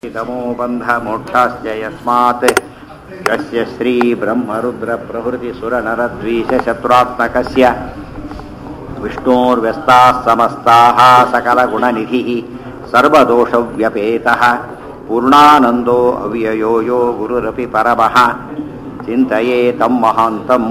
तमो बन्धमोक्षाश्च यस्मात् यस्य श्रीब्रह्मरुद्रप्रभृतिसुरनरद्वीषशत्रुरात्मकस्य विष्णोर्व्यस्ताः समस्ताः सकलगुणनिधिः सर्वदोषव्यपेतः पूर्णानन्दो अव्ययो यो गुरुरपि परमः ಚಿಂತೆಯೇ ತಮ್ಮ ಮಹಾಂತಂ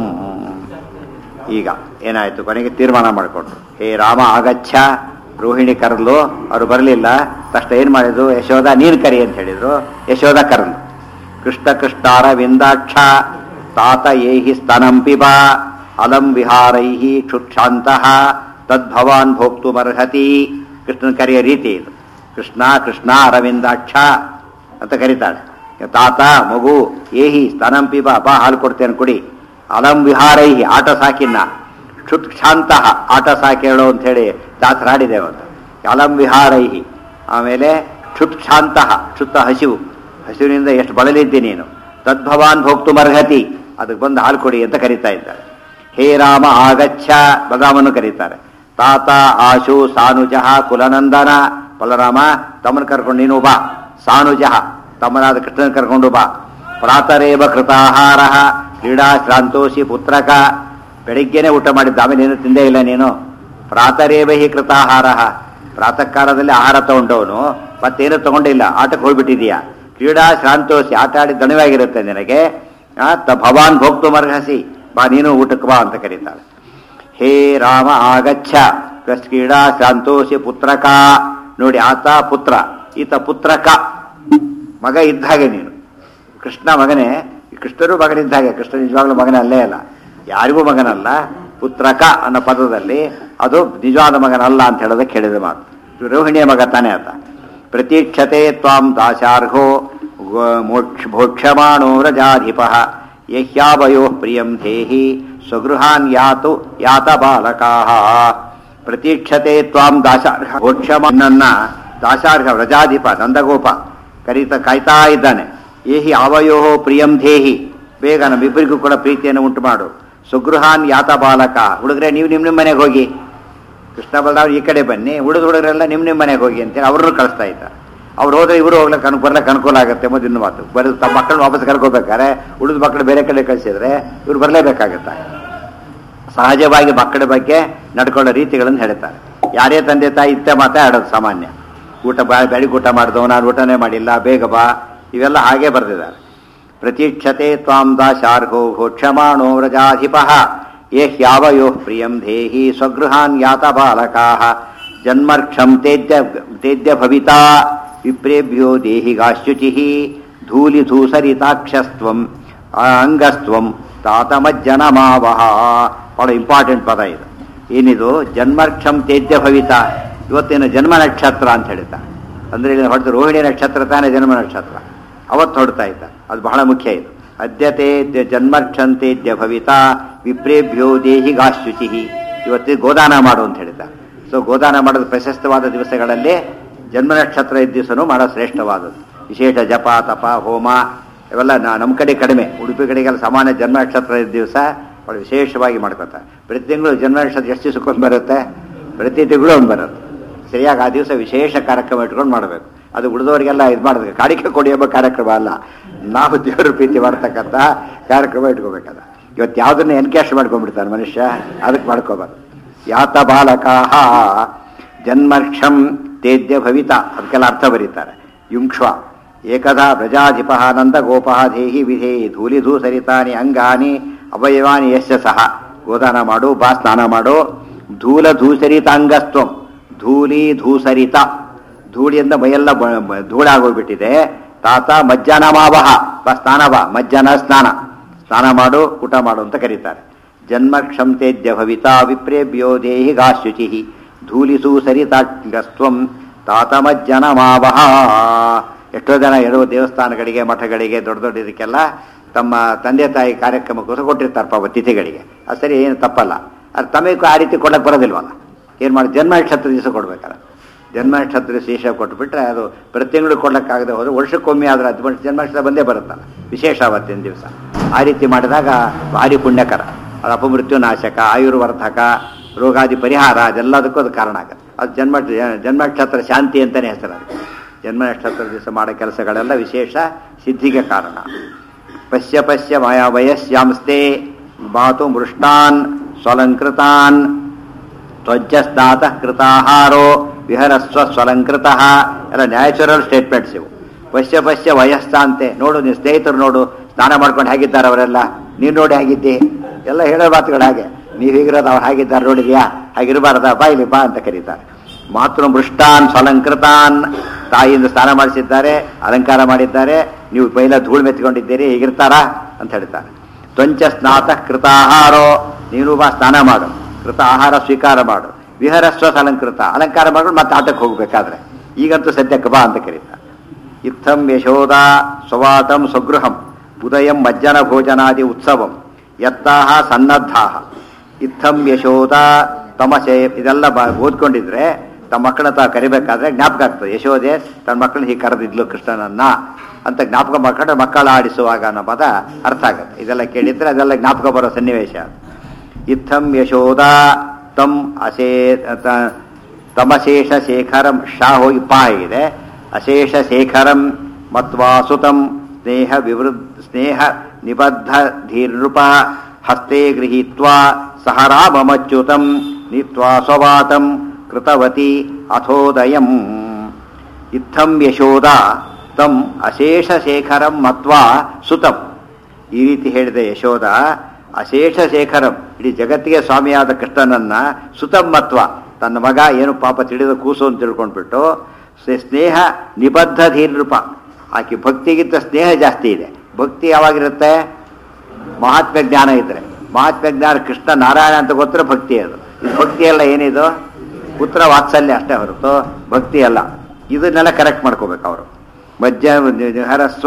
ಈಗ ಏನಾಯ್ತು ಕೊನೆಗೆ ತೀರ್ಮಾನ ಮಾಡಿಕೊಂಡ್ರು ಹೇ ರಾಮ ಆಗಚ್ಚ ರೋಹಿಣಿ ಕರೆದ್ಲು ಅವ್ರು ಬರಲಿಲ್ಲ ತಕ್ಷಣ ಏನು ಮಾಡಿದ್ರು ಯಶೋಧ ನೀನು ಕರಿ ಅಂತ ಹೇಳಿದ್ರು ಯಶೋಧ ಕರೆದ್ಲು ಕೃಷ್ಣ ಕೃಷ್ಣಾರ ವಿಂದಾಕ್ಷ ತಾತ ಏಹಿ ಸ್ತನಂ ಪಿಬ ಅಲಂ ವಿಹಾರೈಹಿ ಕ್ಷುಕ್ಷಾಂತಃ ತದ್ಭವಾನ್ ಭೋಕ್ತುಮರ್ಹತಿ ಕೃಷ್ಣನ ಕರೆಯೋ ರೀತಿ ಇದು ಕೃಷ್ಣ ಕೃಷ್ಣ ಅರವಿಂದಾಕ್ಷ ಅಂತ ಕರೀತಾಳೆ ತಾತ ಮಗು ಏಹಿ ಸ್ತನಂ ಪಿಬ ಬಾ ಹಾಲು ಕೊಡ್ತೇನೆ ಕುಡಿ ಅಲಂ ವಿಹಾರೈಹಿ ಆಟ ಸಾಕಿನ್ನ ಕ್ಷುತ್ ಶಾಂತ ಆಟ ಸಾಕಿ ಹೇಳು ಅಂತ ಹೇಳಿ ದಾಸರಾಡಿದೆ ಅವತ್ತು ಅಲಂ ವಿಹಾರೈಹಿ ಆಮೇಲೆ ಕ್ಷುತ್ ಶಾಂತ ಕ್ಷುತ್ತ ಹಸಿವು ಹಸಿವಿನಿಂದ ಎಷ್ಟು ಬಳಲಿದ್ದಿ ನೀನು ತದ್ಭವಾನ್ ಭೋಕ್ತು ಮರ್ಹತಿ ಅದಕ್ಕೆ ಬಂದು ಹಾಲು ಕೊಡಿ ಅಂತ ಕರೀತಾ ಇದ್ದಾರೆ ಹೇ ರಾಮ ಆಗಚ್ಚ ಬಲರಾಮನ್ನು ಕರೀತಾರೆ ತಾತ ಆಶು ಸಾನುಜಃ ಕುಲನಂದನ ಬಲರಾಮ ತಮ್ಮನ ಕರ್ಕೊಂಡು ನೀನು ಬಾ ಸಾನುಜಃ ತಮ್ಮನಾದ ಕೃಷ್ಣನ ಕರ್ಕೊಂಡು ಬಾ ಪ್ರಾತರೇವ ಕೃತಾಹಾರ ಕ್ರೀಡಾ ಶ್ರಾಂತೋಷಿ ಪುತ್ರಕ ಬೆಳಿಗ್ಗೆನೆ ಊಟ ಮಾಡಿದ್ದ ಆಮೇಲೆ ಏನು ತಿಂದೇ ಇಲ್ಲ ನೀನು ಪ್ರಾತರೇವ ಹಿ ಕೃತಾಹಾರ ಪ್ರಾತಃ ಕಾಲದಲ್ಲಿ ಆಹಾರ ತಗೊಂಡವನು ಮತ್ತೇನು ತಗೊಂಡಿಲ್ಲ ಆಟಕ್ಕೆ ಹೋಗ್ಬಿಟ್ಟಿದೀಯಾ ಕ್ರೀಡಾ ಶ್ರಾಂತೋಷಿ ಆಟ ಆಡಿ ದಣವಾಗಿರುತ್ತೆ ನಿನಗೆ ಆ, ತ ಭವಾನ್ ಭೋಕ್ತು ಮರ್ಹಸಿ ಬಾ ನೀನು ಊಟಕ್ಕೆ ಬಾ ಅಂತ ಕರೀತಾಳೆ ಹೇ ರಾಮ ಆಗಚ್ಚ ಪ್ಲಸ್ ಕ್ರೀಡಾ ಶ್ರಾಂತೋಷಿ ಪುತ್ರಕ ನೋಡಿ ಆತ ಪುತ್ರ ಈತ ಪುತ್ರಕ ಮಗ ಇದ್ದ ಹಾಗೆ ನೀನು ಕೃಷ್ಣ ಮಗನೇ ಕೃಷ್ಣರು ಮಗನಿದ್ದ ಹಾಗೆ ಕೃಷ್ಣ ನಿಜವಾಗ್ಲೂ ಮಗನೇ ಅಲ್ಲೇ ಅಲ್ಲ ಯಾರಿಗೂ ಮಗನಲ್ಲ ಪುತ್ರಕ ಅನ್ನೋ ಪದದಲ್ಲಿ ಅದು ನಿಜವಾದ ಮಗನಲ್ಲ ಅಂತ ಹೇಳೋದಕ್ಕೆ ಹೇಳಿದ ಮಾತು ರೋಹಿಣಿಯ ಮಗ ತಾನೇ ಆತ ಪ್ರತೀಕ್ಷತೆ ತ್ವಾಂ ದಾಶಾರ್ಹೋ ಗ- ಮೋಕ್ಷ ಭೋಕ್ಷಮಾಣೋ ವ್ರಜಾಧಿಪ ಯಹ್ಯಾವಯೋ ಪ್ರಿಯಂ ಧೇಹಿ ಸ್ವಗೃಹಾನ್ ಯಾತು ಯಾತ ಬಾಲಕಾ ಪ್ರತೀಕ್ಷತೆ ತ್ವಾಂ ದಾಶಾರ್ಹ ಭೋಕ್ಷಮಾನನ್ನ ದಾಶಾರ್ಹ ವ್ರಜಾಧಿಪ ನಂದಗೋಪ ಕರೀತಾ ಕಾಯ್ತಾ ಇದ್ದಾನೆ ಏಹಿ ಅವಯೋ ಪ್ರಿಯಂ ಧೇಹಿ ಬೇಗ ನಮ್ಮಿಬ್ಬರಿಗೂ ಕೂಡ ಪ್ರೀತಿಯನ್ನು ಉಂಟು ಮಾಡು ಸುಗೃಹಾನ್ ಯಾತ ಬಾಲಕ ಹುಡುಗರೆ ನೀವು ನಿಮ್ಮ ನಿಮ್ಮ ಮನೆಗೆ ಹೋಗಿ ಕೃಷ್ಣ ಬಲರಾಮ್ ಈ ಕಡೆ ಬನ್ನಿ ಹುಡುಗ ಹುಡುಗರೆಲ್ಲ ನಿಮ್ಮ ನಿಮ್ಮ ಮನೆಗೆ ಹೋಗಿ ಅಂತೇಳಿ ಅವ್ರನ್ನೂ ಕಳಿಸ್ತಾ ಇದ್ದ ಅವ್ರು ಹೋದ್ರೆ ಇವರು ಹೋಗ್ಲಿಕ್ಕೆ ಅನು ಬರ್ಲಿಕ್ಕೆ ಅನುಕೂಲ ಆಗುತ್ತೆ ಮೊದಲು ಇನ್ನು ಮಾತು ಬರೀ ತಮ್ಮ ಮಕ್ಕಳನ್ನ ವಾಪಸ್ ಕರ್ಕೋಬೇಕಾದ್ರೆ ಉಳಿದ ಮಕ್ಕಳು ಬೇರೆ ಕಡೆ ಕಳಿಸಿದ್ರೆ ಇವ್ರು ಬರಲೇಬೇಕಾಗತ್ತೆ ಸಹಜವಾಗಿ ಮಕ್ಕಳ ಬಗ್ಗೆ ನಡ್ಕೊಳ್ಳೋ ರೀತಿಗಳನ್ನು ಹೇಳ್ತಾರೆ ಯಾರೇ ತಂದೆ ತಾಯಿ ಇತ್ತೆ ಮಾತಾಡೋದು ಸಾಮಾನ್ಯ ಊಟ ಬಾ ಬೆಳಿಗ್ಗೆ ಊಟ ಮಾಡಿದವು ನಾನು ಊಟನೇ ಮಾಡಿಲ್ಲ ಬೇಗ ಬಾ ಇವೆಲ್ಲ ಹಾಗೆ ಬರೆದಿದ್ದಾರೆ ಪ್ರತೀಕ್ಷತೆ ತ್ವಾಂ ದಾಶಾರ್ಹೋ ಘೋಕ್ಷಮಾಣೋ ವ್ರಜಾಧಿಪ ಯೇ ಹ್ಯಾವಯೋ ಪ್ರಿಯಂ ಧೇಹಿ ಸ್ವಗೃಹಾನ್ ಯಾತ ಬಾಲಕಾ ಜನ್ಮರ್ಕ್ಷಂ ತೇದ್ಯ ತೇದ್ಯ ಭವಿತಾ ವಿಪ್ರೇಭ್ಯೋ ದೇಹಿಗಾಶ್ಯುಚಿ ಧೂಲಿ ಧೂಸರಿತಾಕ್ಷಸ್ತ್ವಂ ಅಂಗಸ್ತ್ವಂ ತಾತಮಜ್ಜನಮಾವಹ ಬಹಳ ಇಂಪಾರ್ಟೆಂಟ್ ಪದ ಇದು ಏನಿದು ಜನ್ಮರ್ಕ್ಷಂ ತೇಜ್ಯ ಭವಿತ ಇವತ್ತಿನ ಜನ್ಮ ನಕ್ಷತ್ರ ಅಂತ ಹೇಳ್ತಾರೆ ಅಂದ್ರೆ ಇಲ್ಲಿ ಹೊಡೆದು ರೋಹಿಣಿ ನಕ್ಷತ್ರ ತಾನೇ ಜನ್ಮ ನಕ್ಷತ್ರ ಅವತ್ತು ಹೊಡ್ತಾ ಇದ್ದ ಅದು ಬಹಳ ಮುಖ್ಯ ಇದು ಅದ್ಯತೆ ಜನ್ಮರ್ಕ್ಷಂತೇದ್ಯ ಭವಿತ ವಿಪ್ರೇಭ್ಯೋ ದೇಹಿಗಾಶುಚಿ ಇವತ್ತು ಗೋದಾನ ಮಾಡು ಅಂತ ಹೇಳಿದ್ದಾರೆ ಸೊ ಗೋದಾನ ಮಾಡೋದು ಪ್ರಶಸ್ತವಾದ ದಿವಸಗಳಲ್ಲಿ ಜನ್ಮ ನಕ್ಷತ್ರ ಇದ್ದ ದಿವಸನೂ ಮಾಡೋ ಶ್ರೇಷ್ಠವಾದದ್ದು ವಿಶೇಷ ಜಪ ತಪ ಹೋಮ ಇವೆಲ್ಲ ನಾ- ನಮ್ಮ ಕಡೆ ಕಡಿಮೆ ಉಡುಪಿ ಕಡೆಗೆಲ್ಲ ಸಮಾನ ಜನ್ಮ ನಕ್ಷತ್ರ ಇದ್ದ ದಿವಸ ಭಾಳ ವಿಶೇಷವಾಗಿ ಮಾಡ್ಕೊತಾರೆ ಪ್ರತಿ ತಿಂಗಳು ಜನ್ಮ ನಕ್ಷತ್ರ ಎಷ್ಟು ದಿವಸಕ್ಕೊಂದು ಬರುತ್ತೆ ಪ್ರತಿ ತಿಂಗಳು ಒಂದು ಬರುತ್ತೆ ಸರಿಯಾಗಿ ಆ ದಿವಸ ವಿಶೇಷ ಕಾರ್ಯಕ್ರಮ ಇಟ್ಕೊಂಡು ಮಾಡಬೇಕು ಅದು ಉಳಿದವರಿಗೆಲ್ಲ ಇದು ಮಾಡಬೇಕು ಕಾಣಿಕೆ ಕೊಡಿ ಎಂಬ ಕಾರ್ಯಕ್ರಮ ಅಲ್ಲ ನಾವು ದೇವರ ಪ್ರೀತಿ ಮಾಡ್ತಕ್ಕಂಥ ಕಾರ್ಯಕ್ರಮ ಇಟ್ಕೋಬೇಕದ ಇವತ್ತು ಯಾವುದನ್ನ ಎನ್ಕ್ಯಾಶ್ ಮಾಡ್ಕೊಂಡ್ಬಿಡ್ತಾನೆ ಮನುಷ್ಯ ಅದಕ್ಕೆ ಮಾಡ್ಕೋಬಾರ್ದು ಯಾತ ಬಾಲಕಾಹ ಜನ್ಮರ್ಕ್ಷಂ ತೇದ್ಯ ಭವಿತ ಅದಕ್ಕೆಲ್ಲ ಅರ್ಥ ಬರೀತಾರೆ ಯುಂಕ್ಷ್ವ ಏಕದಾ ಪ್ರಜಾಧಿಪ ನಂದಗೋಪ ಧೇಹಿ ವಿಧೇಹಿ ಧೂಲಿಧೂ ಸರಿತಾನಿ ಅಂಗಾನಿ ಅವಯವಾನಿ ಯಶ್ಯ ಸಹ ಗೋದಾನ ಮಾಡು ಬಾ ಸ್ನಾನ ಮಾಡು ಧೂಲ ಧೂಸರಿತಾಂಗಸ್ತ್ವಂ ಧೂಲಿ ಧೂಸರಿತ ಧೂಳಿಯಿಂದ ಮೈಯೆಲ್ಲ ಬ- ಬ- ಧೂಳಾಗೋಗ್ಬಿಟ್ಟಿದೆ ತಾತ ಮಜ್ಜನ ಮಾವಹ ಬಾ ಸ್ನಾನ ಬಾ ಮಜ್ಜನ ಸ್ನಾನ ಸ್ನಾನ ಮಾಡು ಊಟ ಮಾಡು ಅಂತ ಕರೀತಾರೆ ಜನ್ಮ ಕ್ಷಂತೇದ್ಯ ಭವಿತಾ ವಿಪ್ರೇಭ್ಯೋ ದೇಹಿಗಾಶುಚಿ ಧೂಲಿಸು ಸರಿತಾಂಗಸ್ತ್ವಂ ತಾತಮಜ್ಜನ ಮಾವಹ ಎಷ್ಟೋ ಜನ ಇರುವ ದೇವಸ್ಥಾನಗಳಿಗೆ ಮಠಗಳಿಗೆ ದೊಡ್ಡ ದೊಡ್ಡ ಇದಕ್ಕೆಲ್ಲ ತಮ್ಮ ತಂದೆ ತಾಯಿ ಕಾರ್ಯಕ್ರಮಕ್ಕೋಸ್ಕರ ಕೊಟ್ಟಿರ್ತಾರೆ ಪಾಪ ತಿಥಿಗಳಿಗೆ ಅದು ಸರಿ ಏನು ತಪ್ಪಲ್ಲ ಅದು ತಮಗೂ ಆ ರೀತಿ ಕೊಡಕ್ಕೆ ಬರೋದಿಲ್ವಲ್ಲ ಏನು ಮಾಡಿ ಜನ್ಮ ನಕ್ಷತ್ರ ದಿವಸ ಕೊಡ್ಬೇಕಲ್ಲ ಜನ್ಮ ನಕ್ಷತ್ರ ಶೇಷ ಕೊಟ್ಬಿಟ್ರೆ ಅದು ಪ್ರತಿ ತಿಂಗಳು ಕೊಡ್ಲಿಕ್ಕಾಗದೆ ಹೋದ್ರೆ ವರ್ಷಕ್ಕೊಮ್ಮೆ ಆದ್ರೆ ಅದು ಬಂದು ಜನ್ಮ ನಕ್ಷತ್ರ ಬಂದೇ ಬರುತ್ತಲ್ಲ ವಿಶೇಷ ಅವತ್ತಿನ ದಿವಸ ಆ ರೀತಿ ಮಾಡಿದಾಗ ಭಾರಿ ಪುಣ್ಯಕರ ಅದು ಅಪಮೃತ್ಯು ನಾಶಕ ಆಯುರ್ವರ್ಧಕ ರೋಗಾದಿ ಪರಿಹಾರ ಅದೆಲ್ಲದಕ್ಕೂ ಅದು ಕಾರಣ ಆಗುತ್ತೆ ಅದು ಜನ್ಮ ಜನ್ಮ ನಕ್ಷತ್ರ ಶಾಂತಿ ಅಂತಲೇ ಹೆಸರು ಅದು ಜನ್ಮ ನಕ್ಷತ್ರ ದಿವಸ ಮಾಡೋ ಕೆಲಸಗಳೆಲ್ಲ ವಿಶೇಷ ಸಿದ್ಧಿಗೆ ಕಾರಣ ಪಶ್ಯ ಪಶ್ಯ ಮಯ ವಯಸ್ಯಾಂಸ್ತೆ ಮಾತು ಮೃಷ್ಟಾನ್ ಸ್ವಲಂಕೃತಾನ್ ತ್ವಜ್ಜಸ್ನಾತ ಕೃತಾಹಾರೋ ವಿಹರಸ್ವ ಸ್ವಲಂಕೃತ ಎಲ್ಲ ನ್ಯಾಚುರಲ್ ಸ್ಟೇಟ್ಮೆಂಟ್ಸ್ ಇವು ಪಶ್ಯ ಪಶ್ಯ ವಯಸ್ಸಾಂತೆ ನೋಡು ನಿನ್ನ ಸ್ನೇಹಿತರು ನೋಡು ಸ್ನಾನ ಮಾಡ್ಕೊಂಡು ಹೇಗಿದ್ದಾರೆ ಅವರೆಲ್ಲ ನೀನು ನೋಡಿ ಹೇಗಿದ್ದಿ ಎಲ್ಲ ಹೇಳೋ ಮಾತುಗಳು ಹಾಗೆ ನೀವು ಹೀಗಿರೋದು ಅವ್ರು ಹಾಗಿದ್ದಾರೆ ನೋಡಿದ್ಯಾ ಹಾಗಿರಬಾರ್ದ ಬಾ ಇಲ್ಲಿ ಬಾ ಅಂತ ಕರೀತಾರೆ ಮಾತೃ ಮೃಷ್ಟಾನ್ ಸ್ವಲಂಕೃತಾನ್ ತಾಯಿಯಿಂದ ಸ್ನಾನ ಮಾಡಿಸಿದ್ದಾರೆ ಅಲಂಕಾರ ಮಾಡಿದ್ದಾರೆ ನೀವು ಪೈಲ ಧೂಳು ಮೆತ್ಕೊಂಡಿದ್ದೀರಿ ಹೀಗಿರ್ತಾರಾ ಅಂತ ಹೇಳ್ತಾರೆ ತ್ವಂಚ ಸ್ನಾತ ಕೃತಾಹಾರೋ ನೀನು ಬಾ ಸ್ನಾನ ಮಾಡು ಕೃತ ಆಹಾರ ಸ್ವೀಕಾರ ಮಾಡು ವಿಹರಸ್ವ ಅಲಂಕೃತ ಅಲಂಕಾರ ಮಾಡ್ಕೊಂಡು ಮತ್ತೆ ಆಟಕ್ಕೆ ಹೋಗ್ಬೇಕಾದ್ರೆ ಈಗಂತೂ ಸದ್ಯಕ್ಕೆ ಬಾ ಅಂತ ಕರೀತಾರೆ ಇತ್ತಂ ಯಶೋದ ಸ್ವವಾತಂ ಸ್ವಗೃಹಂ ಉದಯಂ ಮಜ್ಜನ ಭೋಜನಾದಿ ಉತ್ಸವಂ ಯತ್ತಾಹ ಸನ್ನದ್ಧಾಹ ಇತ್ತಂ ಯಶೋದ ತಮಸೆ ಇದೆಲ್ಲ ಬ ಓದ್ಕೊಂಡಿದ್ರೆ ತಮ್ಮ ಮಕ್ಕಳನ್ನ ತಾ ಕರಿಬೇಕಾದ್ರೆ ಜ್ಞಾಪಕ ಆಗ್ತದೆ ಯಶೋದೆ ತನ್ನ ಮಕ್ಕಳನ್ನ ಹೀಗೆ ಕರೆದಿದ್ಲು ಕೃಷ್ಣನನ್ನ ಅಂತ ಜ್ಞಾಪಕ ಮಾಡ್ಕೊಂಡ್ರೆ ಮಕ್ಕಳ ಆಡಿಸುವಾಗ ಅನ್ನೋ ಪದ ಅರ್ಥ ಆಗುತ್ತೆ ಇದೆಲ್ಲ ಕೇಳಿದ್ರೆ ಅದೆಲ್ಲ ಜ್ಞಾಪಕ ಬರೋ ಸನ್ನಿವೇಶ ಇತ್ತಂ ಯಶೋದ ತಂ ಅಶೇ ತ- ತಮಶೇಷ ಶೇಖರಂ ಶಾ ಹೋಗಿ ಪಾ ಇದೆ ಅಶೇಷ ಶೇಖರಂ ಮತ್ವಾಸುತಂ ಸ್ನೇಹ ವಿವೃದ್ ಸ್ನೇಹ ನಿಬದ್ಧ ಧೀರ್ನೃಪ ಹಸ್ತೆ ಗೃಹೀತ್ವಾ ಸಹ ರಾಮಮಚ್ಯುತಂ ನೀತ್ವಾ ಸ್ವವಾತಂ ಕೃತವತಿ ಅಥೋದಯಂ ಇತ್ತಂ ಯಶೋದ ತಂ ಅಶೇಷ ಶೇಖರಂ ಮತ್ವಾ ಸುತಂ ಈ ರೀತಿ ಹೇಳಿದ ಯಶೋದ ಅಶೇಷ ಶೇಖರಂ ಇಡೀ ಜಗತ್ತಿಗೆ ಸ್ವಾಮಿಯಾದ ಕೃಷ್ಣನನ್ನ ಸುತಂ ಮತ್ವ ತನ್ನ ಮಗ ಏನು ಪಾಪ ತಿಳಿದ ಕೂಸು ಅಂತ ತಿಳ್ಕೊಂಡ್ಬಿಟ್ಟು ಸ್ನೇ- ಸ್ನೇಹ ನಿಬದ್ಧ ಧೀರ್ನೃಪ ಆಕೆ ಭಕ್ತಿಗಿಂತ ಸ್ನೇಹ ಜಾಸ್ತಿ ಇದೆ ಭಕ್ತಿ ಯಾವಾಗಿರುತ್ತೆ ಮಹಾತ್ಮ ಜ್ಞಾನ ಇದ್ರೆ ಮಹಾತ್ಮ ಜ್ಞಾನ ಕೃಷ್ಣ ನಾರಾಯಣ ಅಂತ ಗೊತ್ತರೆ ಭಕ್ತಿ ಅದು ಇದು ಭಕ್ತಿ ಅಲ್ಲ ಏನಿದು ಪುತ್ರ ವಾತ್ಸಲ್ಯ ಅಷ್ಟೇ ಹೊರತು ಭಕ್ತಿ ಅಲ್ಲ ಇದನ್ನೆಲ್ಲ ಕರೆಕ್ಟ್ ಮಾಡ್ಕೋಬೇಕು ಅವರು ಮಜ್ಜ ಹರಸ್ವ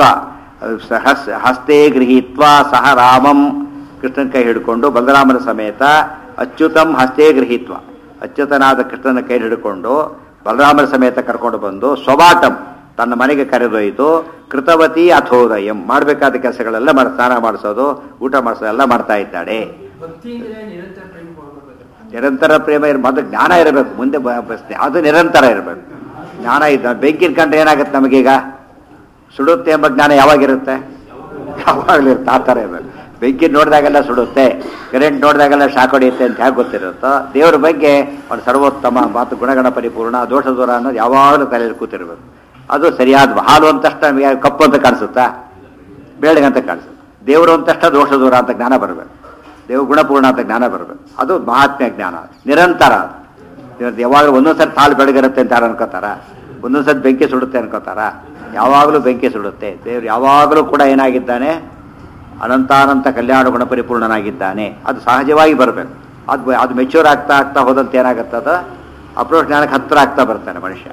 ಹಸ್ ಹಸ್ತೆ ಗೃಹೀತ್ವ ಸಹ ರಾಮಂ ಕೃಷ್ಣನ ಕೈ ಹಿಡ್ಕೊಂಡು ಬಲರಾಮನ ಸಮೇತ ಅಚ್ಯುತಂ ಹಸ್ತೆ ಗೃಹೀತ್ವ ಅಚ್ಯುತನಾದ ಕೃಷ್ಣನ ಕೈ ಹಿಡ್ಕೊಂಡು ಬಲರಾಮನ ಸಮೇತ ಕರ್ಕೊಂಡು ಬಂದು ಸ್ವವಾಟಂ ತನ್ನ ಮನೆಗೆ ಕರೆದೊಯ್ದು ಕೃತವತಿ ಅಥೋದಯಂ ಮಾಡಬೇಕಾದ ಕೆಲಸಗಳೆಲ್ಲ ಮಾಡಿ ಸ್ನಾನ ಮಾಡಿಸೋದು ಊಟ ಮಾಡಿಸೋದು ಎಲ್ಲ ಮಾಡ್ತಾ ಇದ್ದಾಳೆ ಭಕ್ತಿ ಅಂದ್ರೆ ನಿರಂತರ ಪ್ರೇಮ ಮಾಡ್ಬೇಕು ನಿರಂತರ ಪ್ರೇಮ ಇರ ಮೊದಲು ಜ್ಞಾನ ಇರಬೇಕು ಮುಂದೆ ಬ- ಬ- ಅದು ನಿರಂತರ ಇರಬೇಕು ಜ್ಞಾನ ಇದ್ದ ಬೆಂಕಿ ಕಂಡ್ರೆ ಏನಾಗುತ್ತೆ ನಮಗೀಗ ಸುಡುತ್ತೆ ಎಂಬ ಜ್ಞಾನ ಯಾವಾಗಿರುತ್ತೆ ಯಾವಾಗಲೂ ಇರುತ್ತೆ ಆ ಥರ ಇರಬೇಕು ಬೆಂಕಿ ನೋಡಿದಾಗೆಲ್ಲ ಸುಡುತ್ತೆ ಕರೆಂಟ್ ನೋಡಿದಾಗೆಲ್ಲ ಶಾಕ್ ಹೊಡೆಯುತ್ತೆ ಅಂತ ಹೇಗೆ ಗೊತ್ತಿರುತ್ತೋ ದೇವರ ಬಗ್ಗೆ ಅವನು ಸರ್ವೋತ್ತಮ ಮಾತು ಗುಣಗಣ ಪರಿಪೂರ್ಣ ದೋಷ ದೂರ ಅನ್ನೋದು ಯಾವಾಗಲೂ ತಲೆಯಲ್ಲಿ ಕೂತಿರ್ಬೇಕು ಅದು ಸರಿಯಾದ ಹಾಲು ಅಂತಷ್ಟು ನಮಗೆ ಕಪ್ಪು ಅಂತ ಕಾಣಿಸುತ್ತಾ ಬೆಳಗಂತ ಕಾಣಿಸುತ್ತೆ ದೇವರು ಅಂತಷ್ಟ ದೋಷ ದೂರ ಅಂತ ಜ್ಞಾನ ಬರಬೇಕು ದೇವ ಗುಣಪೂರ್ಣ ಅಂತ ಜ್ಞಾನ ಬರಬೇಕು ಅದು ಮಹಾತ್ಮ ಜ್ಞಾನ ನಿರಂತರ ಅದು. ಇವತ್ತು ಯಾವಾಗಲೂ ಒಂದೊಂದು ಸರಿ ತಾಳು ಬೆಳಗಿರುತ್ತೆ ಅಂತ ಯಾರು ಅನ್ಕೋತಾರ ಒಂದೊಂದು ಸತಿ ಬೆಂಕಿ ಸುಡುತ್ತೆ ಅನ್ಕೋತಾರ ಯಾವಾಗಲೂ ಬೆಂಕಿ ಸುಡುತ್ತೆ ದೇವ್ರು ಯಾವಾಗಲೂ ಕೂಡ ಏನಾಗಿದ್ದಾನೆ ಅನಂತಾನಂತ ಕಲ್ಯಾಣ ಗುಣ ಪರಿಪೂರ್ಣನಾಗಿದ್ದಾನೆ ಅದು ಸಹಜವಾಗಿ ಬರಬೇಕು ಅದು ಅದು ಮೆಚ್ಯೂರ್ ಆಗ್ತಾ ಆಗ್ತಾ ಹೋದಂತೆ ಏನಾಗುತ್ತದ ಅಪ್ರೋಚ್ ಜ್ಞಾನಕ್ಕೆ ಹತ್ತಿರ ಆಗ್ತಾ ಬರ್ತಾನೆ ಮನುಷ್ಯ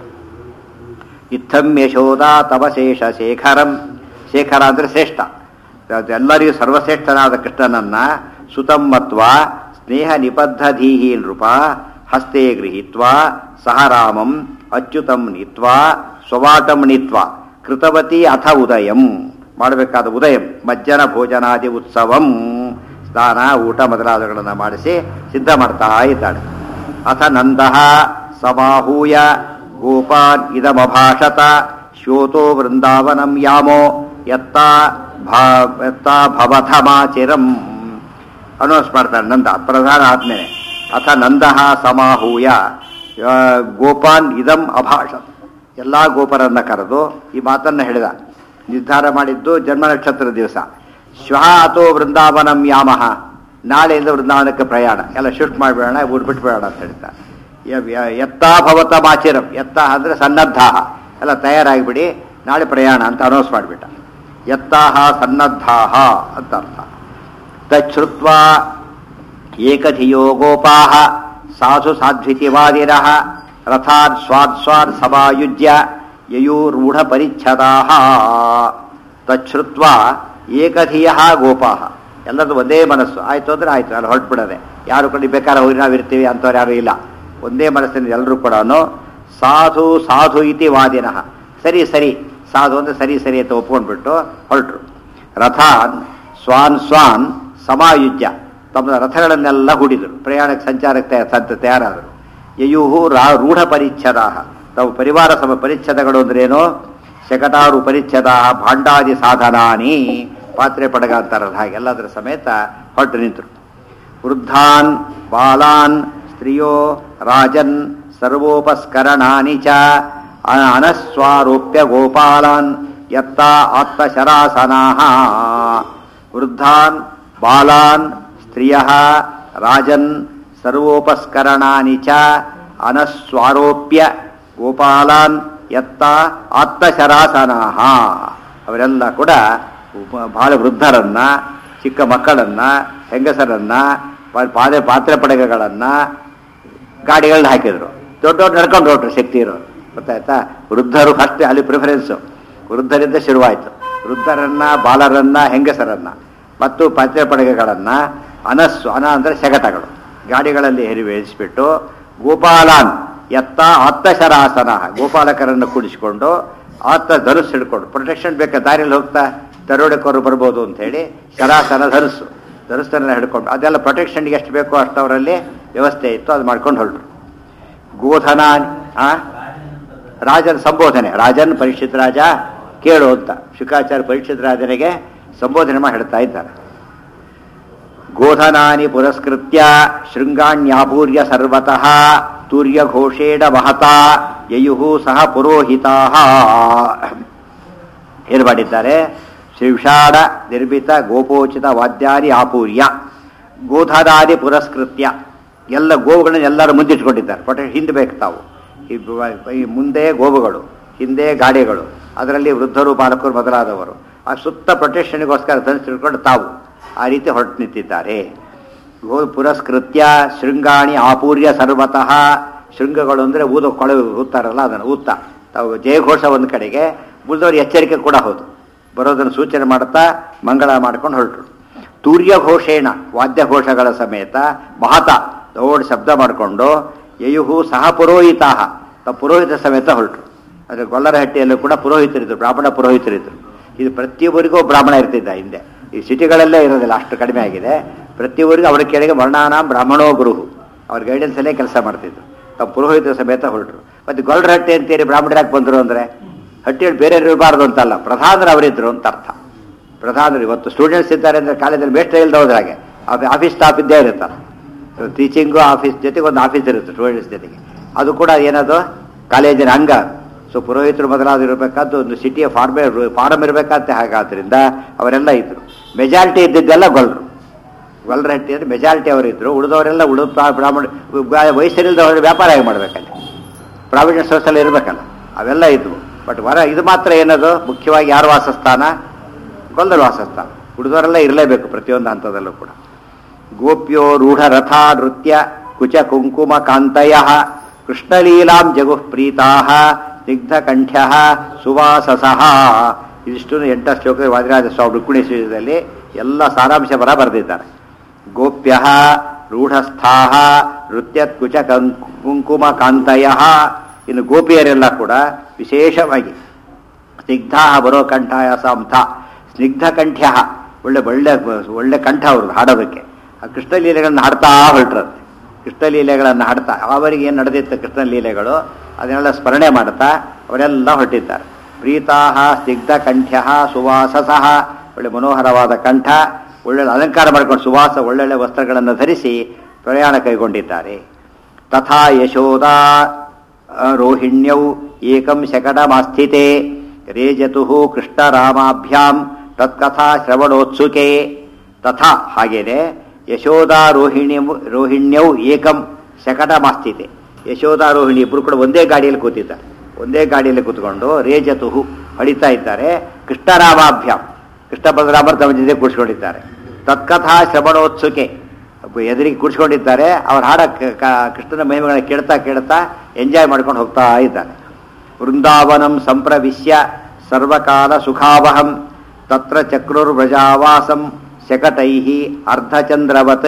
ಇತ್ತಂ ಯಶೋದ ತವಶೇಷ ಶೇಖರಂ ಶೇಖರ ಅಂದರೆ ಶ್ರೇಷ್ಠ ಅದು ಎಲ್ಲರಿಗೂ ಸರ್ವಶ್ರೇಷ್ಠನಾದ ಕೃಷ್ಣನನ್ನ ಸುತಂ ಮತ್ವ ಸ್ನೇಹ ನಿಬದ್ಧ ಧೀಹಿ ನೃಪ ಹಸ್ತೆ ಗೃಹೀತ್ವ ಸಹ ರಾಮಂ ಅಚ್ಯುತಂ ನೀತ್ವಾ ಸ್ವವಾಟಂ ನೀತ್ವಾ ಕೃತವತಿ ಅಥ ಉದಯಂ ಮಾಡಬೇಕಾದ ಉದಯಂ ಮಜ್ಜನ ಭೋಜನಾದಿ ಉತ್ಸವಂ ಸ್ನಾನ ಊಟ ಮೊದಲಾದವುಗಳನ್ನು ಮಾಡಿಸಿ ಸಿದ್ಧ ಮಾಡ್ತಾ ಇದ್ದಾಳೆ ಅಥ ನಂದಃ ಸಮಾಹೂಯ ಗೋಪಾನ್ ಇದಮಭಾಷತ ಶ್ಯೋತೋ ವೃಂದಾವನಂ ಯಾಮೋ ಯತ್ತಾ ಭಾ ಯತ್ತಾ ಭವಥಮಾಚಿರಂ ಅನೌನ್ಸ್ ಮಾಡ್ತಾರೆ ನಂದ ಪ್ರಧಾನ ಆದ್ಮೇಲೆ ಅಥ ನಂದಃ ಸಮಾಹೂಯ ಆ, ಗೋಪಾನ್ ಇದಂ ಅಭಾಷತ್ ಎಲ್ಲ ಗೋಪರನ್ನ ಕರೆದು ಈ ಮಾತನ್ನ ಹೇಳಿದ ನಿರ್ಧಾರ ಮಾಡಿದ್ದು ಜನ್ಮ ನಕ್ಷತ್ರ ದಿವಸ ಶ್ವಃ ಅಥೋ ವೃಂದಾವನಂ ಯಾಮಹ ನಾಳೆಯಿಂದ ವೃಂದಾವನಕ್ಕೆ ಪ್ರಯಾಣ ಎಲ್ಲ ಶಿಫ್ಟ್ ಮಾಡಿಬಿಡೋಣ ಊರು ಬಿಟ್ಬಿಡೋಣ ಅಂತ ಹೇಳ್ತಾರೆ ಯ- ಯ- ಎತ್ತಾ ಭವತ ಮಾಚಿರಂ ಎತ್ತ ಅಂದರೆ ಸನ್ನದ್ಧಾಹ ಎಲ್ಲ ತಯಾರಾಗಿಬಿಡಿ ನಾಳೆ ಪ್ರಯಾಣ ಅಂತ ಅನೌನ್ಸ್ ಮಾಡಿಬಿಟ್ಟ ಎತ್ತಾಹ ಸನ್ನದ್ಧಾಹ ಅಂತ ಅರ್ಥ ತಚ್ಛ್ರುತ್ವ ಏಕಧಿಯೋ ಗೋಪಾಹ ಸಾಧು ಸಾಧ್ವಿತಿವಾದಿನ ರಥಾನ್ ಸ್ವಾದ್ ಸ್ವಾದ್ ಸಮಾಯುಜ್ಯ ಯಯೂರೂಢ ಪರಿಚ್ಛದಾಹ ತಚ್ಛ್ರುತ್ವ ಏಕಧಿಯ ಗೋಪಾಹ ಎಲ್ಲರದು ಒಂದೇ ಮನಸ್ಸು ಆಯ್ತು ಅಂದ್ರೆ ಆಯ್ತು ಅಲ್ಲಿ ಹೊರಟ್ಬಿಡದೆ ಯಾರು ಕಡೆ ಬೇಕಾದ್ರೆ ಹೋಗಿ ನಾವಿರ್ತೀವಿ ಅಂಥವ್ರು ಯಾರು ಇಲ್ಲ ಒಂದೇ ಮನಸ್ಸಿನ ಎಲ್ಲರೂ ಕೂಡ ಸಾಧು ಸಾಧು ಇತಿ ವಾದಿನಃ ಸರಿ ಸರಿ ಸಾಧು ಅಂದ್ರೆ ಸರಿ ಸರಿ ಅಂತ ಒಪ್ಕೊಂಡ್ಬಿಟ್ಟು ಹೊರಟ್ರು ರಥಾನ್ ಸ್ವಾನ್ ಸ್ವಾನ್ ಸಮಾಯುಜ್ಯ ತಮ್ಮ ರಥಗಳನ್ನೆಲ್ಲ ಹೂಡಿದರು ಪ್ರಯಾಣಕ್ಕೆ ಸಂಚಾರಕ್ಕೆ ತಯಾರ- ಸಂತ ತಯಾರಾದರು ಯಯುಹು ರಾ ರೂಢ ಪರಿಚ್ಛದ ತಾವು ಪರಿವಾರ ಸಮ ಪರಿಚ್ಛೇದಗಳು ಅಂದ್ರೇನು ಶಕಟಾರು ಪರಿಚ್ಛೇದ ಭಾಂಡಾದಿ ಸಾಧನಾನಿ ಪಾತ್ರೆ ಪಡಗ ಅಂತಾರಲ್ಲ ಹಾಗೆ ಎಲ್ಲದರ ಸಮೇತ ಹೊರಟು ನಿಂತರು ವೃದ್ಧಾನ್ ಬಾಲಾನ್ ಸ್ತ್ರೀಯೋ ರಾಜನ್ ಸರ್ವೋಪಸ್ಕರಣಾನಿ ಚ ಅ- ಅನಸ್ವಾರೋಪ್ಯ ಗೋಪಾಲಾನ್ ಯತ್ತ ಆತ್ಮಶರಾಸನಾಹ ವೃದ್ಧಾನ್ ಬಾಲಾನ್ ಸ್ತ್ರಿಯ ರಾಜನ್ ಸರ್ವೋಪಸ್ಕರಣಾನಿ ಚ ಅನಸ್ವಾರೋಪ್ಯ ಗೋಪಾಲಾನ್ ಯತ್ತ ಆತ್ಮಶರಾಸನಾಹ ಅವರೆಲ್ಲ ಕೂಡ ಉಪ- ಬಹಳ ವೃದ್ಧರನ್ನ ಚಿಕ್ಕ ಮಕ್ಕಳನ್ನ ಹೆಂಗಸರನ್ನ ಪಾ- ಪಾದೆ ಪಾತ್ರೆ ಪಡಗಗಳನ್ನ ಗಾಡಿಗಳನ್ನ ಹಾಕಿದ್ರು ದೊಡ್ಡವ್ರು ನಡ್ಕೊಂಡು ಹೊರಟ್ರು ಶಕ್ತಿ ಇರೋರು ಗೊತ್ತಾಯ್ತಾ ವೃದ್ಧರು ಫಸ್ಟ್ ಅಲ್ಲಿ ಪ್ರಿಫರೆನ್ಸು ವೃದ್ಧರಿಂದ ಶುರುವಾಯಿತು ವೃದ್ಧರನ್ನ ಬಾಲರನ್ನ ಹೆಂಗಸರನ್ನ ಮತ್ತು ಪಾತ್ರೆ ಪಡಗಗಳನ್ನ ಅನಸ್ಸು ಅನ ಅಂದರೆ ಸೆಗಟಗಳು ಗಾಡಿಗಳಲ್ಲಿ ಹೆರಿ ಇಳಿಸ್ಬಿಟ್ಟು ಗೋಪಾಲಾನ್ ಎತ್ತ ಆತ್ಮಶರಾಸನ ಗೋಪಾಲಕರನ್ನು ಕೂಡಿಸಿಕೊಂಡು ಆತ ಧನುಸ್ಸು ಹಿಡ್ಕೊಂಡು ಪ್ರೊಟೆಕ್ಷನ್ ಬೇಕಾ ದಾರಿಯಲ್ಲಿ ಹೋಗ್ತಾ ದರೋಡೆಕೋರು ಬರ್ಬೋದು ಅಂತ ಹೇಳಿ ಶರಾಸನ ಧನುಸ್ಸು ಧನುಸ್ಸನ್ನ ಹಿಡ್ಕೊಂಡು ಅದೆಲ್ಲ ಪ್ರೊಟೆಕ್ಷನ್ಗೆ ಎಷ್ಟು ಬೇಕೋ ಅಷ್ಟು ಅವರಲ್ಲಿ ವ್ಯವಸ್ಥೆ ಇತ್ತು ಅದು ಮಾಡ್ಕೊಂಡು ಹೊರಟರು ಗೋಧನ ಆ ರಾಜನ ಸಂಬೋಧನೆ ರಾಜನ್ ಪರೀಕ್ಷಿತ್ ರಾಜ ಕೇಳು ಅಂತ ಶುಕಾಚಾರ್ಯ ಪರೀಕ್ಷಿತ್ ರಾಜನಿಗೆ ಸಂಬೋಧನೆ ಮಾಡಿ ಹೇಳ್ತಾ ಇದ್ದಾರೆ ಗೋಧನಾನಿ ಪುರಸ್ಕೃತ್ಯ ಶೃಂಗಾಣ್ಯಾಪೂರ್ಯ ಸರ್ವತಃ ತೂರ್ಯಘೋಷೇಣ ಮಹತಾ ಯಯುಹು ಸಹ ಪುರೋಹಿತಾ ಏನು ಮಾಡಿದ್ದಾರೆ ಶಿವಷಾಡ ನಿರ್ಮಿತ ಗೋಪೋಚಿತ ವಾದ್ಯಾದಿ ಆಪೂರ್ಯ ಗೋಧನಾದಿ ಪುರಸ್ಕೃತ್ಯ ಎಲ್ಲ ಗೋವುಗಳನ್ನ ಎಲ್ಲರೂ ಮುಂದಿಟ್ಕೊಂಡಿದ್ದಾರೆ ಪಟ ಹಿಂದೆ ಬೇಕು ತಾವು ಈ ಬ- ಈ ಮುಂದೆ ಗೋವುಗಳು ಹಿಂದೆ ಗಾಡಿಗಳು ಅದರಲ್ಲಿ ವೃದ್ಧರು ಬಾಲಕರು ಮೊದಲಾದವರು ಆ ಸುತ್ತ ಪ್ರೊಟೆಕ್ಷನ್ಗೋಸ್ಕರ ಧರಿಸಿಟ್ಕೊಂಡು ತಾವು ಆ ರೀತಿ ಹೊರಟು ನಿಂತಿದ್ದಾರೆ ಗೋ ಪುರಸ್ಕೃತ್ಯ ಶೃಂಗಾಣಿ ಆಪೂರ್ಯ ಸರ್ವತಃ ಶೃಂಗಗಳು ಅಂದರೆ ಊದ ಕೊಳೆ ಊದ್ತಾರಲ್ಲ ಅದನ್ನು ಊದ್ತಾ ತಾವು ಜಯಘೋಷ ಒಂದು ಕಡೆಗೆ ಉಳಿದವ್ರ ಎಚ್ಚರಿಕೆ ಕೂಡ ಹೌದು ಬರೋದನ್ನು ಸೂಚನೆ ಮಾಡ್ತಾ ಮಂಗಳ ಮಾಡ್ಕೊಂಡು ಹೊರಟರು ತೂರ್ಯ ಘೋಷೇಣ ವಾದ್ಯಘೋಷಗಳ ಸಮೇತ ಮಹತ ದೊಡ್ಡ ಶಬ್ದ ಮಾಡಿಕೊಂಡು ಯಯುಹು ಸಹ ಪುರೋಹಿತಾ ತ ಪುರೋಹಿತ ಸಮೇತ ಹೊರಟರು ಅಂದರೆ ಗೊಲ್ಲರಹಟ್ಟಿಯಲ್ಲೂ ಕೂಡ ಪುರೋಹಿತರಿದ್ರು ಬ್ರಾಹ್ಮಣ ಪುರೋಹಿತರಿದ್ರು ಇದು ಪ್ರತಿಯೊಬ್ಬರಿಗೂ ಬ್ರಾಹ್ಮಣ ಇರ್ತಿದ್ದ ಹಿಂದೆ ಈ ಸಿಟಿಗಳಲ್ಲೇ ಇರೋದಿಲ್ಲ ಅಷ್ಟು ಕಡಿಮೆ ಆಗಿದೆ ಪ್ರತಿಯೊಬ್ಬರಿಗೂ ಅವರ ಕೆಳಗೆ ವರ್ಣಾನ ಬ್ರಾಹ್ಮಣೋ ಗುರುಹು ಅವ್ರ ಗೈಡೆನ್ಸಲ್ಲೇ ಕೆಲಸ ಮಾಡ್ತಿದ್ರು ತಮ್ಮ ಪುರೋಹಿತ ಸಮೇತ ಹೊರಟರು ಮತ್ತು ಗೊಲ್ಲರಹಟ್ಟಿ ಅಂತೇಳಿ ಬ್ರಾಹ್ಮಣರಾಗಿ ಬಂದರು ಅಂದರೆ ಹಟ್ಟಿಯಲ್ಲಿ ಬೇರೆ ಇರಬಾರ್ದು ಅಂತಲ್ಲ ಪ್ರಧಾನರು ಅವರಿದ್ರು ಅಂತ ಅರ್ಥ ಪ್ರಧಾನರು ಇವತ್ತು ಸ್ಟೂಡೆಂಟ್ಸ್ ಇದ್ದಾರೆ ಅಂದರೆ ಕಾಲೇಜಲ್ಲಿ ಮೇಷ್ಟ್ರ ಇಲ್ಲದೆ ಹೋದ್ರೆ ಹಾಗೆ ಆಫೀಸ್ ಸ್ಟಾಫ್ ಇದ್ದೇ ಇರುತ್ತಲ್ಲ ಟೀಚಿಂಗು ಆಫೀಸ್ ಜೊತೆಗೆ ಒಂದು ಆಫೀಸ್ ಇರುತ್ತೆ ಸ್ಟೂಡೆಂಟ್ಸ್ ಜೊತೆಗೆ ಅದು ಕೂಡ ಏನದು ಕಾಲೇಜಿನ ಅಂಗ ಸೊ ಪುರೋಹಿತರು ಮೊದಲಾದ್ರು ಇರಬೇಕಾದ್ದು ಒಂದು ಸಿಟಿಯ ಫಾರ್ಮೇ ಫಾರಮ್ ಇರಬೇಕಾದ್ರೆ ಹಾಗಾದ್ರಿಂದ ಅವರೆಲ್ಲ ಇದ್ರು ಮೆಜಾರಿಟಿ ಇದ್ದಿದ್ದೆಲ್ಲ ಗೊಲ್ಲರು ಗೊಲ್ಲರ ಹಟ್ಟಿ ಅಂದರೆ ಮೆಜಾರಿಟಿ ಅವರಿದ್ರು ಉಳಿದವರೆಲ್ಲ ಉಳಿದ ಬ್ರಾಹ್ಮಣ ವಯಸ್ಸರಿಲ್ದವರು ವ್ಯಾಪಾರ ಹೇಗೆ ಮಾಡಬೇಕಲ್ಲಿ ಪ್ರಾವಿಡೆಂಟ್ ಸೋರ್ಸಲ್ಲಿ ಇರಬೇಕಲ್ಲ ಅವೆಲ್ಲ ಇದ್ವು ಬಟ್ ವರ ಇದು ಮಾತ್ರ ಏನದು ಮುಖ್ಯವಾಗಿ ಯಾರ ವಾಸಸ್ಥಾನ ಗೊಲ್ಲರ ವಾಸಸ್ಥಾನ ಉಳಿದವರೆಲ್ಲ ಇರಲೇಬೇಕು ಪ್ರತಿಯೊಂದು ಹಂತದಲ್ಲೂ ಕೂಡ ಗೋಪ್ಯೋ ರೂಢ ರಥ ನೃತ್ಯ ಕುಚ ಕುಂಕುಮ ಕಾಂತಯ ಕೃಷ್ಣಲೀಲಾಂ ಜಗುಃ ಪ್ರೀತಾ ಸ್ನಿಗ್ಧ ಕಂಠ್ಯ ಸುವಾಸಸಃ ಇದಿಷ್ಟು ಎಂಟ ಶ್ಲೋಕ ವಾದಿರಾಜ ಸ್ವಾಮಿ ರುಕ್ಮಿಣಿ ಶ್ರೀದಲ್ಲಿ ಎಲ್ಲ ಸಾರಾಂಶ ಬರ ಬರೆದಿದ್ದಾರೆ ಗೋಪ್ಯ ರೂಢಸ್ಥಾ ನೃತ್ಯತ್ಕುಚ ಕಂ- ಕುಂಕುಮ ಕಾಂತಯ ಇನ್ನು ಗೋಪಿಯರೆಲ್ಲ ಕೂಡ ವಿಶೇಷವಾಗಿ ಸ್ನಿಗ್ಧ ಬರೋ ಕಂಠಾಯ ಸಂಥ ಸ್ನಿಗ್ಧ ಕಂಠ್ಯ ಒಳ್ಳೆ ಒಳ್ಳೆ ಒಳ್ಳೆ ಕಂಠ ಅವ್ರದ್ದು ಹಾಡೋದಕ್ಕೆ ಆ ಕೃಷ್ಣಲೀಲೆಗಳನ್ನು ಹಾಡ್ತಾ ಹೊರಟ್ರಂತೆ ಕೃಷ್ಣಲೀಲೆಗಳನ್ನು ಹಾಡ್ತಾ ಅವರಿಗೆ ಏನು ನಡೆದಿತ್ತು ಕೃಷ್ಣಲೀಲೆಗಳು ಅದನ್ನೆಲ್ಲ ಸ್ಮರಣೆ ಮಾಡ್ತಾ ಅವರೆಲ್ಲ ಹೊರಟಿದ್ದಾರೆ ಪ್ರೀತಾಹ ಸ್ನಿಗ್ಧ ಕಂಠ್ಯ ಸುವಾಸಸಃ ಒಳ್ಳೆ ಮನೋಹರವಾದ ಕಂಠ ಒಳ್ಳೆ ಅಲಂಕಾರ ಮಾಡ್ಕೊಂಡು ಸುವಾಸ ಒಳ್ಳೊಳ್ಳೆ ವಸ್ತ್ರಗಳನ್ನು ಧರಿಸಿ ಪ್ರಯಾಣ ಕೈಗೊಂಡಿದ್ದಾರೆ ತಥಾ ಯಶೋದಾ ರೋಹಿಣ್ಯೌ ಏಕಂ ಶಕಟಮಾಸ್ಥಿತೆ ರೇಜತು ಕೃಷ್ಣರಾಮಾಭ್ಯಾಂ ತತ್ಕಥಾ ಶ್ರವಣೋತ್ಸುಕೆ ತಥಾ ಹಾಗೇನೆ ಯಶೋದಾ ರೋಹಿಣಿ ರೋಹಿಣ್ಯೌ ಏಕಂ ಶಕಟಮಾಸ್ಥಿತೆ ಯಶೋದಾ ರೋಹಿಣಿ ಇಬ್ಬರು ಕೂಡ ಒಂದೇ ಗಾಡಿಯಲ್ಲಿ ಕೂತಿದ್ದಾರೆ ಒಂದೇ ಗಾಡಿಯಲ್ಲಿ ಕೂತ್ಕೊಂಡು ರೇಜತು ಹೊಡಿತಾ ಇದ್ದಾರೆ ಕೃಷ್ಣರಾಮಾಭ್ಯಾಂ ಕೃಷ್ಣ ಬಲರಾಮರು ತಮ್ಮ ಜೊತೆ ಕೂಡಿಸ್ಕೊಂಡಿದ್ದಾರೆ ತತ್ಕಥಾ ಶ್ರವಣೋತ್ಸುಕೆ ಎದುರಿಗೆ ಕೂಡಿಸ್ಕೊಂಡಿದ್ದಾರೆ ಅವ್ರ ಹಾಡ ಕ- ಕ- ಕೃಷ್ಣನ ಮಹಿಮೆಗಳನ್ನ ಕೇಳ್ತಾ ಕೇಳ್ತಾ ಎಂಜಾಯ್ ಮಾಡ್ಕೊಂಡು ಹೋಗ್ತಾ ಇದ್ದಾರೆ ವೃಂದಾವನಂ ಸಂಪ್ರವಿಶ್ಯ ಸರ್ವಕಾಲ ಸುಖಾವಹಂ ತತ್ರ ಚಕ್ರುರ್ವ್ರಜಾವಾಸಂ ಶಕಟೈ ಅರ್ಧಚಂದ್ರವತ್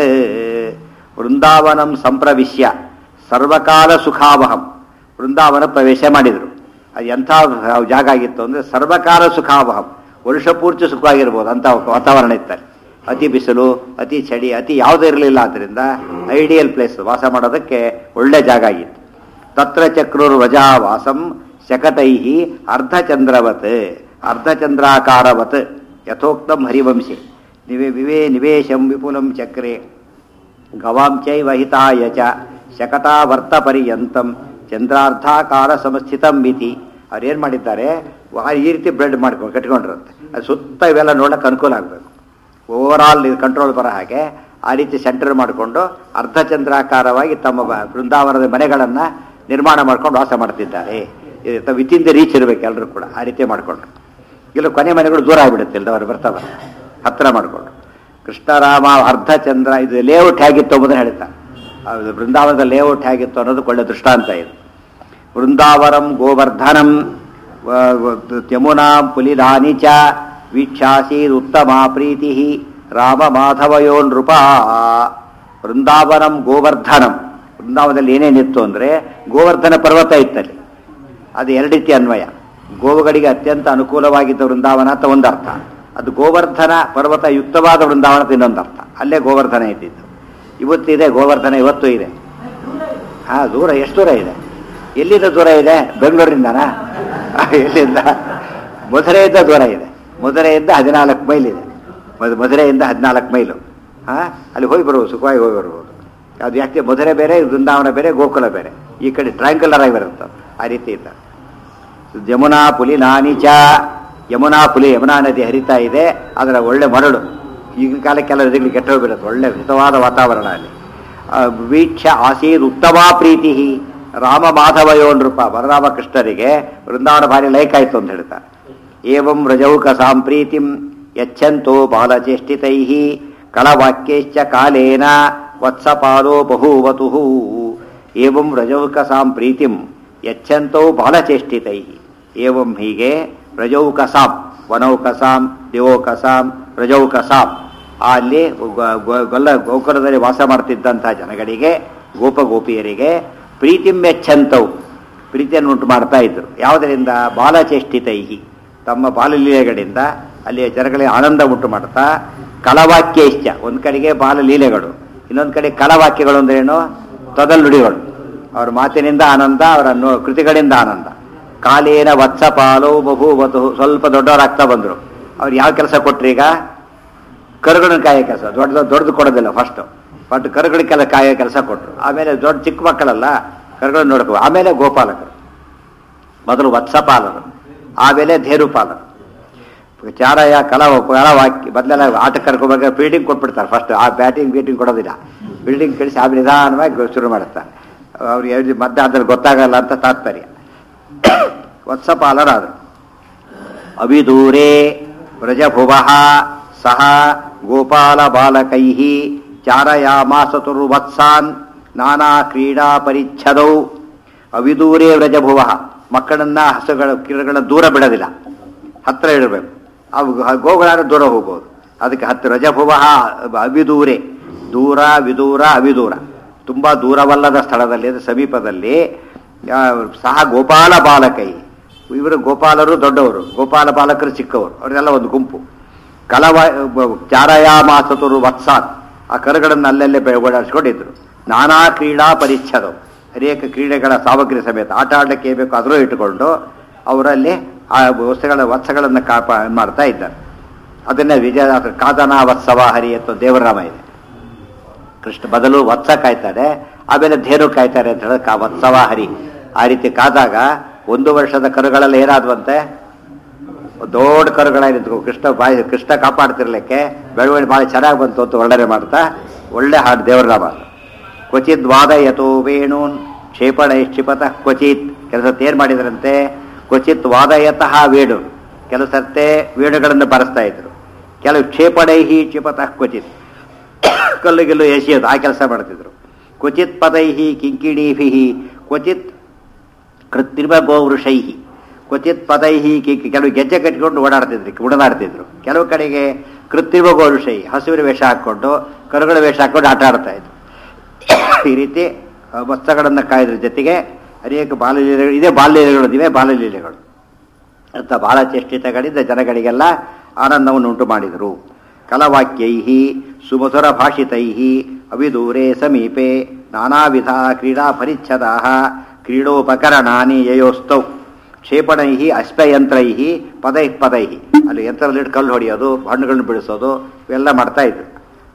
ವೃಂದಾವನಂ ಸಂಪ್ರವಿಶ್ಯ ಸರ್ವಕಾಲ ಸುಖಾವಹಂ ವೃಂದಾವನ ಪ್ರವೇಶ ಮಾಡಿದರು ಅದು ಎಂಥ ಜಾಗ ಆಗಿತ್ತು ಅಂದರೆ ಸರ್ವಕಾಲ ಸುಖಾವಹಂ ವರ್ಷ ಪೂರ್ತಿ ಸುಖವಾಗಿರ್ಬೋದು ಅಂತ ವಾತಾವರಣ ಇತ್ತಲ್ಲಿ ಅತಿ ಬಿಸಿಲು ಅತಿ ಚಳಿ ಅತಿ ಯಾವುದೂ ಇರಲಿಲ್ಲ ಆದ್ದರಿಂದ ಐಡಿಯಲ್ ಪ್ಲೇಸ್ ವಾಸ ಮಾಡೋದಕ್ಕೆ ಒಳ್ಳೆ ಜಾಗ ಆಗಿತ್ತು ತತ್ರ ಚಕ್ರುರ್ವಜಾವಾಸಂ ಶಕಟೈ ಅರ್ಧಚಂದ್ರವತ್ ಅರ್ಧಚಂದ್ರಾಕಾರವತ್ ಯಥೋಕ್ತಂ ಹರಿವಂಶಿ ನಿವೇ ವಿವೇ ನಿವೇಶಂ ವಿಪುಲಂ ಚಕ್ರೆ ಗವಾಂ ಚೈವ ಹಿತಾಯ ಚ ಶಕಟಾವರ್ತ ಪರ್ಯಂತಂ ಚಂದ್ರಾರ್ಧಾಕಾರ ಸಮಸ್ಥಿತಂ ಮಿತಿ ಅವ್ರು ಏನು ಮಾಡಿದ್ದಾರೆ ವಾ- ಈ ರೀತಿ ಬ್ರೆಡ್ ಮಾಡ್ಕೊಂಡು ಕಟ್ಕೊಂಡಿರುತ್ತೆ ಅದು ಸುತ್ತ ಇವೆಲ್ಲ ನೋಡಕ್ಕೆ ಅನುಕೂಲ ಆಗಬೇಕು ಓವರಾಲ್ ಕಂಟ್ರೋಲ್ ಬರೋ ಹಾಗೆ ಆ ರೀತಿ ಸೆಂಟರ್ ಮಾಡಿಕೊಂಡು ಅರ್ಧಚಂದ್ರಾಕಾರವಾಗಿ ತಮ್ಮ ಬ- ಬೃಂದಾವನದ ಮನೆಗಳನ್ನು ನಿರ್ಮಾಣ ಮಾಡ್ಕೊಂಡು ವಾಸ ಮಾಡ್ತಿದ್ದಾರೆ ವಿತಿನ್ ದ ರೀಚ್ ಇರಬೇಕು ಎಲ್ಲರೂ ಕೂಡ ಆ ರೀತಿ ಮಾಡಿಕೊಂಡ್ರು ಇಲ್ಲ ಕೊನೆ ಮನೆಗಳು ದೂರ ಆಗಿಬಿಡುತ್ತೆ ಇಲ್ದವ್ರು ಬರ್ತಾ ಬರ್ತಾ ಹತ್ತಿರ ಮಾಡಿಕೊಂಡು ಕೃಷ್ಣರಾಮ ಅರ್ಧಚಂದ್ರ ಇದು ಲೇಔಟ್ ಹೇಗಿತ್ತು ಎಂಬುದನ್ನು ಹೇಳ್ತಾರೆ ಅದು ಬೃಂದಾವನದ ಲೇಔಟ್ ಹೇಗಿತ್ತು ಅನ್ನೋದು ಒಳ್ಳೆ ದೃಷ್ಟಾಂತ ಇದು ವೃಂದಾವನಂ ಗೋವರ್ಧನಂ ವ- ವ- ಯಮುನಾ ಪುಲಿದಾನಿ ಚ ವೀಕ್ಷಾಸೀದ್ ಉತ್ತಮ ಪ್ರೀತಿ ರಾಮ ಮಾಧವಯೋ ನೃಪ ವೃಂದಾವನಂ ಗೋವರ್ಧನಂ ವೃಂದಾವನದಲ್ಲಿ ಏನೇನಿತ್ತು ಅಂದರೆ ಗೋವರ್ಧನ ಪರ್ವತ ಇತ್ತಲ್ಲಿ ಅದು ಎರಡು ರೀತಿ ಅನ್ವಯ ಗೋವುಗಳಿಗೆ ಅತ್ಯಂತ ಅನುಕೂಲವಾಗಿದ್ದ ವೃಂದಾವನ ಅಂತ ಒಂದು ಅರ್ಥ ಅದು ಗೋವರ್ಧನ ಪರ್ವತ ಯುಕ್ತವಾದ ವೃಂದಾವನ ಅಂತ ಇನ್ನೊಂದು ಅರ್ಥ ಅಲ್ಲೇ ಗೋವರ್ಧನ ಇದ್ದಿದ್ದು ಇವತ್ತಿದೆ ಗೋವರ್ಧನ ಇವತ್ತು ಇದೆ ಹಾ ದೂರ ಎಷ್ಟು ದೂರ ಇದೆ ಎಲ್ಲಿಂದ ದೂರ ಇದೆ ಬೆಂಗಳೂರಿಂದನಾ ಎಲ್ಲಿಂದ ಮಧುರೆಯಿಂದ ದೂರ ಇದೆ ಮಧುರೆಯಿಂದ ಹದಿನಾಲ್ಕು ಮೈಲ್ ಇದೆ ಮಧು- ಮಧುರೆಯಿಂದ ಹದಿನಾಲ್ಕು ಮೈಲು ಹಾ ಅಲ್ಲಿ ಹೋಗಿ ಬರ್ಬೋದು ಸುಖವಾಗಿ ಹೋಗಿ ಬರ್ಬೋದು ಅದು ಯಾಕೆ ಮಧುರೆ ಬೇರೆ ವೃಂದಾವನ ಬೇರೆ ಗೋಕುಲ ಬೇರೆ ಈ ಕಡೆ ಟ್ರಯಾಂಗುಲರ್ ಆಗಿ ಬರುತ್ತೆ ಆ ರೀತಿ ಇಲ್ಲ ಯಮುನಾ ಪುಲಿ ನಾನಿಚ ಯಮುನಾ ಪುಲಿ ಯಮುನಾ ನದಿ ಹರಿತಾ ಇದೆ ಅದರ ಒಳ್ಳೆ ಮರಳು ಈಗಿನ ಕಾಲಕ್ಕೆಲ್ಲ ನದಿಗಳು ಕೆಟ್ಟ ಹೋಗ್ಬಿಡುತ್ತೆ ಒಳ್ಳೆ ಹಿತವಾದ ವಾತಾವರಣ ಅಲ್ಲಿ ಆ, ವೀಕ್ಷ ಆಸೀದ್ ಉತ್ತಮ ಪ್ರೀತಿ ರಾಮ ಮಾಧವಯೋ ನೃಪ ಬಲರಾಮ ಕೃಷ್ಣರಿಗೆ ವೃಂದಾವನ ಭಾರಿ ಲೈಕ್ ಆಯ್ತು ಅಂತ ಹೇಳ್ತಾರೆ ಏವಂ ರಜೌಕ ಸಾಂಪ್ರೀತಿಂ ಯಚ್ಚಂತೋ ಬಾಲಚೇಷ್ಟಿತೈ ಕಳವಾಕ್ಯಶ್ಚ ಕಾಲೇನ ವತ್ಸಪಾಲೋ ಬಹೂವತು ಏವಂ ರಜೌಕ ಸಾಂಪ್ರೀತಿಂ ಯಚ್ಚಂತೋ ಬಾಲಚೇಷ್ಟಿತೈ ಏವಂ ಹೀಗೆ ರಜೌಕಸಾಂ ವನೌಕಸಾಂ ದಿವೋಕಸಾಂ ರಜೌಕಸಾಂ ಅಲ್ಲಿ ಗೊ- ಗೊ- ಗೊಲ್ಲ ಗೋಕುಲದಲ್ಲಿ ವಾಸ ಮಾಡ್ತಿದ್ದಂತಹ ಜನಗಳಿಗೆ ಗೋಪ ಗೋಪಿಯರಿಗೆ ಪ್ರೀತಿಂ ಯಚ್ಚಂತವು ಪ್ರೀತಿಯನ್ನು ಉಂಟು ಮಾಡ್ತಾ ಇದ್ರು ಯಾವುದರಿಂದ ಬಾಲಚೇಷ್ಟಿತೈಹಿ ತಮ್ಮ ಬಾಲಲೀಲೆಗಳಿಂದ ಅಲ್ಲಿಯ ಜನಗಳಿಗೆ ಆನಂದ ಉಂಟು ಮಾಡ್ತಾ ಕಲವಾಕ್ಯ ಇಷ್ಟ ಒಂದು ಕಡೆಗೆ ಬಾಲಲೀಲೆಗಳು ಇನ್ನೊಂದು ಕಡೆ ಕಲವಾಕ್ಯಗಳು ಅಂದ್ರೇನು ತೊದಲುಡಿಗಳು ಅವ್ರ ಮಾತಿನಿಂದ ಆನಂದ ಅವರ ನೋ- ಕೃತಿಗಳಿಂದ ಆನಂದ ಕಾಲೇನ ವತ್ಸ ಪಾಲೋ ಬಹುವತು ಸ್ವಲ್ಪ ದೊಡ್ಡವರಾಗ್ತಾ ಬಂದರು ಅವ್ರು ಯಾವ ಕೆಲಸ ಕೊಟ್ರೀಗ ಕರುಗಳನ್ನ ಕಾಯೋ ಕೆಲಸ ದೊಡ್ಡ ದೊಡ್ಡದು ಕೊಡೋದಿಲ್ಲ ಫಸ್ಟು ಬಟ್ ಕರುಗಳಿಗೆಲ್ಲ ಕಾಯೋ ಕೆಲಸ ಕೊಟ್ಟರು ಆಮೇಲೆ ದೊಡ್ಡ ಚಿಕ್ಕ ಮಕ್ಕಳಲ್ಲ ಕರುಗಳನ್ನ ನೋಡ್ಕೋ ಆಮೇಲೆ ಗೋಪಾಲಕರು ಮೊದಲು ವತ್ಸಪಾಲರು ಆಮೇಲೆ ಧೇರುಪಾಲರು ಚಾರಯ ಕಲಾ ಕಲವಾಕಿ ಮೊದಲೆಲ್ಲ ಆಟ ಕರ್ಕೋಬೇಕು ಫೀಲ್ಡಿಂಗ್ ಕೊಟ್ಬಿಡ್ತಾರೆ ಫಸ್ಟ್ ಆ ಬ್ಯಾಟಿಂಗ್ ಬೀಟಿಂಗ್ ಕೊಡೋದಿಲ್ಲ ಫೀಲ್ಡಿಂಗ್ ಕಳಿಸಿ ಆಮೇಲೆ ನಿಧಾನವಾಗಿ ಶುರು ಮಾಡುತ್ತಾರೆ ಅವ್ರಿಗೆ ಹೇಳ್ದು ಮಧ್ಯ ಅದ್ರಲ್ಲಿ ಗೊತ್ತಾಗಲ್ಲ ಅಂತ ತಾತ್ಪರ್ಯ ವತ್ಸಪಾಲರಾದರು ಅವಿದೂರೇ ವ್ರಜಭುವ ಸಹ ಗೋಪಾಲ ಬಾಲಕೈ ಚಾರಯಾಮಾಸತುರ್ವತ್ಸಾನ್ ನಾನಾ ಕ್ರೀಡಾ ಪರಿಚ್ಛದೌ ಅವಿದೂರೇ ವ್ರಜಭುವ ಮಕ್ಕಳನ್ನ ಹಸುಗಳ ಕಿರಗಳ ದೂರ ಬಿಡೋದಿಲ್ಲ ಹತ್ರ ಇಡಬೇಕು ಅವು ಗೋಗಳಾದ್ರೆ ದೂರ ಹೋಗ್ಬೋದು ಅದಕ್ಕೆ ಹತ್ತು ರಜಭುವ ಅವಿದೂರೆ ದೂರ ವಿದೂರ ಅವಿದೂರ ತುಂಬ ದೂರವಲ್ಲದ ಸ್ಥಳದಲ್ಲಿ ಅಂದರೆ ಸಮೀಪದಲ್ಲಿ ಆ, ಸಹ ಗೋಪಾಲ ಬಾಲಕೈ ಇವರು ಗೋಪಾಲರು ದೊಡ್ಡವರು ಗೋಪಾಲ ಬಾಲಕರು ಚಿಕ್ಕವರು ಅವರೆಲ್ಲ ಒಂದು ಗುಂಪು ಕಲವ ಚಾರಯಾಮಾಸತುರು ವತ್ಸಾತ್ ಆ ಕರುಗಳನ್ನು ಅಲ್ಲೆಲ್ಲೇ ಬೆ- ಓಡಾಡಿಸ್ಕೊಂಡಿದ್ರು ನಾನಾ ಕ್ರೀಡಾ ಪರಿಚ್ಛದವು ಅನೇಕ ಕ್ರೀಡೆಗಳ ಸಾಮಗ್ರಿ ಸಮೇತ ಆಟ ಆಡಲಿಕ್ಕೆ ಬೇಕು ಅದರೂ ಇಟ್ಟುಕೊಂಡು ಅವರಲ್ಲಿ ಆ ವಸ್ತುಗಳ ವತ್ಸಗಳನ್ನು ಕಾಪ ಮಾಡ್ತಾ ಇದ್ದಾರೆ ಅದನ್ನೇ ವಿಜಯದಾಸ ಕಾದನ ವತ್ಸವ ಹರಿ ಅಂತ ದೇವರಾಮ ಇದೆ ಕೃಷ್ಣ ಬದಲು ವತ್ಸ ಕಾಯ್ತಾರೆ ಆಮೇಲೆ ಧೇನು ಕಾಯ್ತಾರೆ ಅಂತ ಹೇಳೋದು ಕಾ ವತ್ಸವ ಹರಿ ಆ ರೀತಿ ಕಾದಾಗ ಒಂದು ವರ್ಷದ ಕರುಗಳೆಲ್ಲ ಏನಾದ್ವಂತೆ ದೊಡ್ಡ ಕರುಗಳಾಗಿದ್ದು ಕೃಷ್ಣ ಬಾಯಿ ಕೃಷ್ಣ ಕಾಪಾಡ್ತಿರ್ಲಿಕ್ಕೆ ಬೆಳವಣಿಗೆ ಭಾಳ ಚೆನ್ನಾಗಿ ಬಂತು ಅಂತ ವರ್ಣನೆ ಮಾಡ್ತಾ ಒಳ್ಳೆ ಹಾಡು ದೇವರನಾಮ ಕ್ವಚಿತ್ ವಾದಯತೋ ವೇಣೂನ್ ಕ್ಷೇಪಣ ಕ್ಷಿಪತಃ ಕ್ವಚಿತ್ ಕೆಲಸ ಏನ್ ಮಾಡಿದ್ರಂತೆ ಕ್ವಚಿತ್ ವಾದಯತಃ ವೇಣು ಕೆಲವು ಸರ್ತೆ ವೇಣುಗಳನ್ನು ಬರೆಸ್ತಾ ಇದ್ರು ಕೆಲವು ಕ್ಷೇಪಣೈಹಿ ಕ್ಷಿಪತಃ ಕ್ವಚಿತ್ ಕಲ್ಲು ಗಿಲ್ಲು ಎಸೆಯೋದು ಆ ಕೆಲಸ ಮಾಡ್ತಿದ್ರು ಕ್ವಚಿತ್ ಪದೈಹಿ ಕಿಂಕಿಣೀಭಿ ಕ್ವಚಿತ್ ಕೃತ್ರಿಮ ಗೋವೃಷೈಹಿ ಕ್ವಚಿತ್ ಪದೈಹಿ ಕಿ ಕೆಲವು ಗೆಜ್ಜೆ ಕಟ್ಕೊಂಡು ಓಡಾಡ್ತಿದ್ರು ಉಡನಾಡ್ತಿದ್ರು ಕೆಲವು ಕಡೆಗೆ ಕೃತ್ರಿಮ ಗೋವೃಷೈ ಹಸುವಿನ ವೇಷ ಹಾಕ್ಕೊಂಡು ಕರುಗಳ ವೇಷ ಹಾಕ್ಕೊಂಡು ಆಟ ಆಡ್ತಾ ಇದ್ರು ಈ ರೀತಿ ಆ, ವಸ್ತ್ರಗಳನ್ನು ಕಾಯ್ದ್ರ ಜೊತೆಗೆ ಅನೇಕ ಬಾಲಲೀಲೆಗಳು ಇದೇ ಬಾಲ್ಯಲೀಲೆಗಳು ಇವೆ ಬಾಲಲೀಲೆಗಳು ಅಂತ ಬಾಲ ಚೇಷ್ಟಿತಗಳಿಂದ ಜನಗಳಿಗೆಲ್ಲ ಆನಂದವನ್ನು ಉಂಟು ಮಾಡಿದರು ಕಲವಾಕ್ಯೈ ಸುಮಧುರ ಭಾಷಿತೈ ಅವಿದೂರೇ ಸಮೀಪೆ ನಾನಾ ವಿಧ ಕ್ರೀಡಾ ಪರಿಚ್ಛದ ಕ್ರೀಡೋಪಕರಣಾನಿ ಯಯೋಸ್ತೌ ಕ್ಷೇಪಣೈ ಅಶ್ವಯಂತ್ರೈ ಪದೈ ಪದೈ ಅಲ್ಲಿ ಯಂತ್ರದಲ್ಲಿಟ್ಟು ಕಲ್ಲು ಹೊಡೆಯೋದು ಹಣ್ಣುಗಳನ್ನ ಬಿಡಿಸೋದು ಇವೆಲ್ಲ ಮಾಡ್ತಾ ಇದ್ರು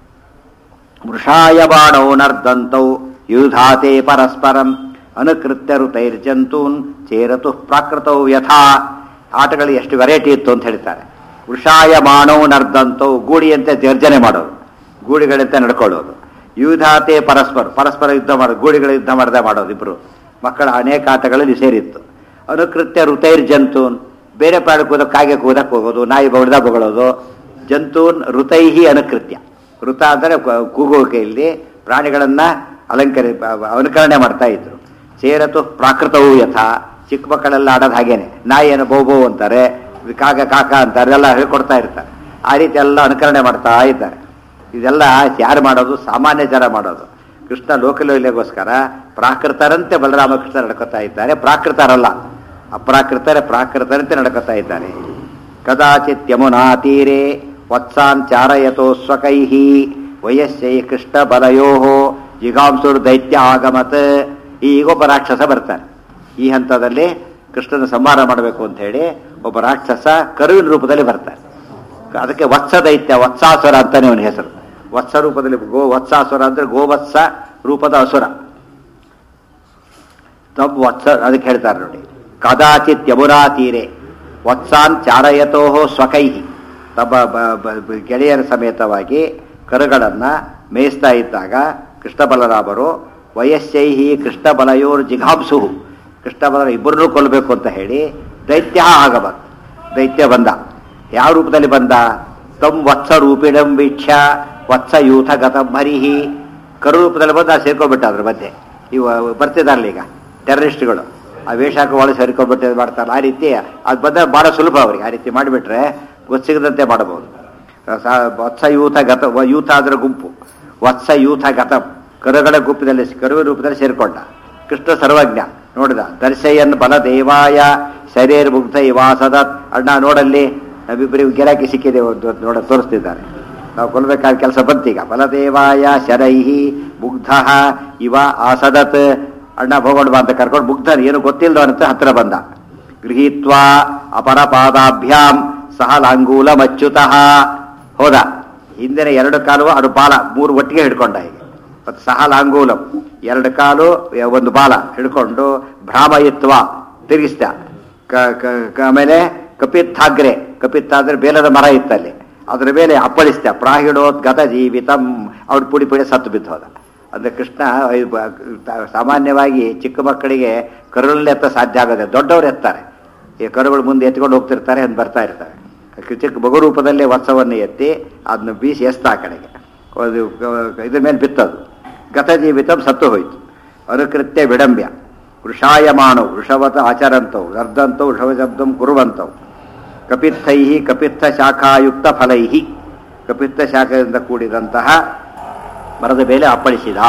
ವೃಷಾಯ ಬಾಣೌ ನರ್ದಂತೌ ಯುಧಾತೆ ಪರಸ್ಪರಂ ಅನುಕೃತ್ಯ ಋತೈರ್ಜಂತೂನ್ ಚೇರತು ಪ್ರಾಕೃತೌ ಯಥಾ ಆಟಗಳು ಎಷ್ಟು ವೆರೈಟಿ ಇತ್ತು ಅಂತ ಹೇಳ್ತಾರೆ ವೃಷಾಯ ಮಾನವ್ ನರ್ದಂತೌ ಗೂಡಿಯಂತೆ ಗರ್ಜನೆ ಮಾಡೋದು ಗೂಡಿಗಳಂತೆ ನಡ್ಕೊಳ್ಳೋದು ಯುಧಾತೆ ಪರಸ್ಪರ ಪರಸ್ಪರ ಯುದ್ಧ ಮಾಡೋದು ಗೂಡಿಗಳ ಯುದ್ಧ ಮಾಡದೆ ಮಾಡೋದು ಇಬ್ರು ಮಕ್ಕಳ ಅನೇಕ ಆಟಗಳಲ್ಲಿ ಸೇರಿತ್ತು ಅನುಕೃತ್ಯ ಋತೈರ್ ಜಂತೂನ್ ಬೇರೆ ಪ್ರಾಣಿ ಕೂದಕ್ಕೆ ಕಾಗೆ ಕೂದಕ್ಕೆ ಹೋಗೋದು ನಾಯಿ ಬಗಳ್ದ ಬಗಳೋದು ಜಂತೂನ್ ಋತೈಹಿ ಅನುಕೃತ್ಯ ಋತ ಅಂದರೆ ಕೂಗುವಿಕೆಯಲ್ಲಿ ಪ್ರಾಣಿಗಳನ್ನ ಅಲಂಕರಿ ಅನುಕರಣೆ ಮಾಡ್ತಾ ಇದ್ರು ಸೇರತು ಪ್ರಾಕೃತವು ಯಥಾ ಚಿಕ್ಕ ಮಕ್ಕಳೆಲ್ಲ ಆಡೋದು ಹಾಗೇನೆ ನಾಯಿಯನ್ನು ಬೌ ಬೌ ಅಂತಾರೆ ಕಾಕ ಕಾಕ ಅಂತಾರೆ ಎಲ್ಲ ಹೇಳ್ಕೊಡ್ತಾ ಇರ್ತಾರೆ ಆ ರೀತಿ ಎಲ್ಲ ಅನುಕರಣೆ ಮಾಡ್ತಾ ಇದ್ದಾರೆ ಇದೆಲ್ಲ ಯಾರು ಮಾಡೋದು ಸಾಮಾನ್ಯ ಜನ ಮಾಡೋದು ಕೃಷ್ಣ ಲೋಕಲೀಲೆಗೋಸ್ಕರ ಪ್ರಾಕೃತರಂತೆ ಬಲರಾಮಕೃಷ್ಣ ನಡ್ಕೋತಾ ಇದ್ದಾರೆ ಪ್ರಾಕೃತರಲ್ಲ ಅಪ್ರಾಕೃತರೆ ಪ್ರಾಕೃತರಂತೆ ನಡ್ಕೋತಾ ಇದ್ದಾರೆ ಕದಾಚಿತ್ ಯಮುನಾ ತೀರೆ ವತ್ಸಾನ್ ಚಾರಯತೋ ಸ್ವಕೈ ವಯಸ್ಸೈ ಕೃಷ್ಣ ಬಲಯೋ ಜಿಗಾಂಸುರ್ ದೈತ್ಯ ಆಗಮತ್ ಈಗೊಬ್ಬ ರಾಕ್ಷಸ ಬರ್ತಾನೆ ಈ ಹಂತದಲ್ಲಿ ಕೃಷ್ಣನ ಸಂಹಾರ ಮಾಡಬೇಕು ಅಂತ ಹೇಳಿ ಒಬ್ಬ ರಾಕ್ಷಸ ಕರುವಿನ ರೂಪದಲ್ಲಿ ಬರ್ತಾನೆ ಅದಕ್ಕೆ ವತ್ಸ ದೈತ್ಯ ವತ್ಸಾಸುರ ಅಂತಾನೆ ಅವನ ಹೆಸರು ವತ್ಸ ರೂಪದಲ್ಲಿ ಗೋ ವತ್ಸಾಸುರ ಅಂದ್ರೆ ಗೋವತ್ಸ ರೂಪದ ಅಸುರ ತಬ್ ವತ್ಸ ಅದಕ್ಕೆ ಹೇಳ್ತಾರೆ ನೋಡಿ ಕದಾಚಿತ್ ಯಮುನಾ ತೀರೆ ವತ್ಸಾನ್ ಚಾರಯತೋ ಸ್ವಕೈಹಿ ತಮ್ಮ ಬ- ಬ- ಬ- ಗೆಳೆಯರ ಸಮೇತವಾಗಿ ಕರುಗಳನ್ನ ಮೇಯಿಸ್ತಾ ಇದ್ದಾಗ ಕೃಷ್ಣ ಬಲರಾಮರು ವಯಸ್ಸೈಹಿ ಕೃಷ್ಣ ಬಲಯೋರ್ ಜಿಘಾಂಸು ಕೃಷ್ಣ ಬಲರ ಇಬ್ಬರನ್ನೂ ಕೊಲ್ಲಬೇಕು ಅಂತ ಹೇಳಿ ದೈತ್ಯ ಆಗಬಂತ ದೈತ್ಯ ಬಂದ ಯಾವ ರೂಪದಲ್ಲಿ ಬಂದ ತಮ್ ವತ್ಸ ರೂಪಿಣಂ ವೀಕ್ಷ ವತ್ಸ ಯೂಥ ಗತಂ ಹರಿಹಿ ಕರು ರೂಪದಲ್ಲಿ ಬಂದು ಆ ಸೇರ್ಕೊಂಡ್ಬಿಟ್ಟ ಅದ್ರ ಮಧ್ಯೆ ಇವ ಬರ್ತಿದಾರಲ್ಲ ಈಗ ಟೆರರಿಸ್ಟ್ಗಳು ಆ ವೇಷಾಕ ಒಳಗೆ ಸೇರ್ಕೊಂಡ್ಬಿಟ್ಟು ಇದ್ ಮಾಡ್ತಾರಲ್ಲ ಆ ರೀತಿ ಅದು ಬಂದರೆ ಭಾಳ ಸುಲಭ ಅವ್ರಿಗೆ ಆ ರೀತಿ ಮಾಡಿಬಿಟ್ರೆ ಗೊತ್ತಿಗದಂತೆ ಮಾಡಬಹುದು ಸ- ವತ್ಸ ಯೂಥ ಗತ ವ- ಯೂಥ ಅದರ ಗುಂಪು ವತ್ಸ ಯೂಥ ಗತಂ ಕರುಗಳ ಗುಂಪಿನಲ್ಲಿ ಕರುವಿನ ರೂಪದಲ್ಲಿ ಸೇರ್ಕೊಂಡ ಕೃಷ್ಣ ಸರ್ವಜ್ಞ ನೋಡಿದ ದರ್ಶಯನ್ ಬಲ ದೇವಾಯ ಶರೀರ ಮುಗ್ಧ ಇವಾಸದ ಅಣ್ಣ ನೋಡಲ್ಲಿ ನಾವಿಬ್ಬರಿಗೆ ಗಿರಾಕಿ ಸಿಕ್ಕಿದೆ ಒಂದು ನೋಡ ತೋರಿಸ್ತಿದ್ದಾರೆ ನಾವು ಕೊಲ್ಬೇಕಾದ ಕೆಲಸ ಬಂತೀಗ ಬಲದೇವಾಯ ಶರೈಹಿ ಮುಗ್ಧ ಇವ ಆಸದತ್ ಅಣ್ಣ ಭೋಗೊಂಡು ಬಾ ಅಂತ ಕರ್ಕೊಂಡು ಮುಗ್ಧ ಏನು ಗೊತ್ತಿಲ್ಲದವನಂತ ಹತ್ರ ಬಂದ ಗೃಹೀತ್ವಾ ಅಪರ ಪಾದಾಭ್ಯಾಂ ಸಹ ಲಾಂಗೂಲ ಮಚ್ಚುತಃ ಹೋದ ಹಿಂದಿನ ಎರಡು ಕಾಲು ಅದು ಬಾಲ ಮೂರು ಒಟ್ಟಿಗೆ ಹಿಡ್ಕೊಂಡ ಹೀಗೆ ಮತ್ತು ಸಹ ಲಾಂಗೂಲಂ ಎರಡು ಕಾಲು ಒಂದು ಬಾಲ ಹಿಡ್ಕೊಂಡು ಭ್ರಾಮಯಿತ್ವ ತಿರುಗಿಸ್ದ ಕ- ಕ- ಕ- ಆಮೇಲೆ ಕಪಿತ್ತಾಗ್ರೆ ಕಪಿತ್ತ ಅಂದ್ರೆ ಬೇಲದ ಮರ ಇತ್ತಲ್ಲಿ ಅದ್ರ ಮೇಲೆ ಅಪ್ಪಳಿಸ್ದ ಪ್ರಾಹಿಣೋತ್ ಗತ ಜೀವಿತಂ ಅವ್ರು ಪುಡಿ ಪುಡಿ ಸತ್ತು ಬಿದ್ದು ಹೋದ ಅಂದ್ರೆ ಕೃಷ್ಣ ಇದು ಬ- ತ- ಸಾಮಾನ್ಯವಾಗಿ ಚಿಕ್ಕ ಮಕ್ಕಳಿಗೆ ಕರುಳಲ್ಲಿ ಎತ್ತ ಸಾಧ್ಯ ಆಗೋದೆ ದೊಡ್ಡವರು ಎತ್ತಾರೆ ಈ ಕರುಗಳು ಮುಂದೆ ಎತ್ಕೊಂಡು ಹೋಗ್ತಿರ್ತಾರೆ ಅಂತ ಬರ್ತಾ ಇರ್ತಾರೆ ಕ- ಚಿಕ್ಕ ಮಗು ರೂಪದಲ್ಲೇ ವತ್ಸವನ್ನು ಎತ್ತಿ ಅದನ್ನ ಬೀಸಿ ಎಸ್ತ ಆ ಕಡೆಗೆ ಅದು ಗ- ಇದ್ರ ಮೇಲೆ ಬಿತ್ತದು ಗತಜೀವಿತಂ ಸತ್ತು ಹೋಯಿತು ಅನುಕೃತ್ಯ ವಿಡಂಬ್ಯ ವೃಷಾಯಮಾನವು ವೃಷವತ ಆಚರಂತವು ಅರ್ಧಂತವು ವೃಷವಶಬ್ದಂ ಕುರುವಂತವು ಕಪಿತ್ತೈ ಕಪಿತ್ತ ಶಾಖಾಯುಕ್ತ ಫಲೈ ಕಪಿತ್ತ ಶಾಖದಿಂದ ಕೂಡಿದಂತಹ ಮರದ ಮೇಲೆ ಅಪ್ಪಳಿಸಿದ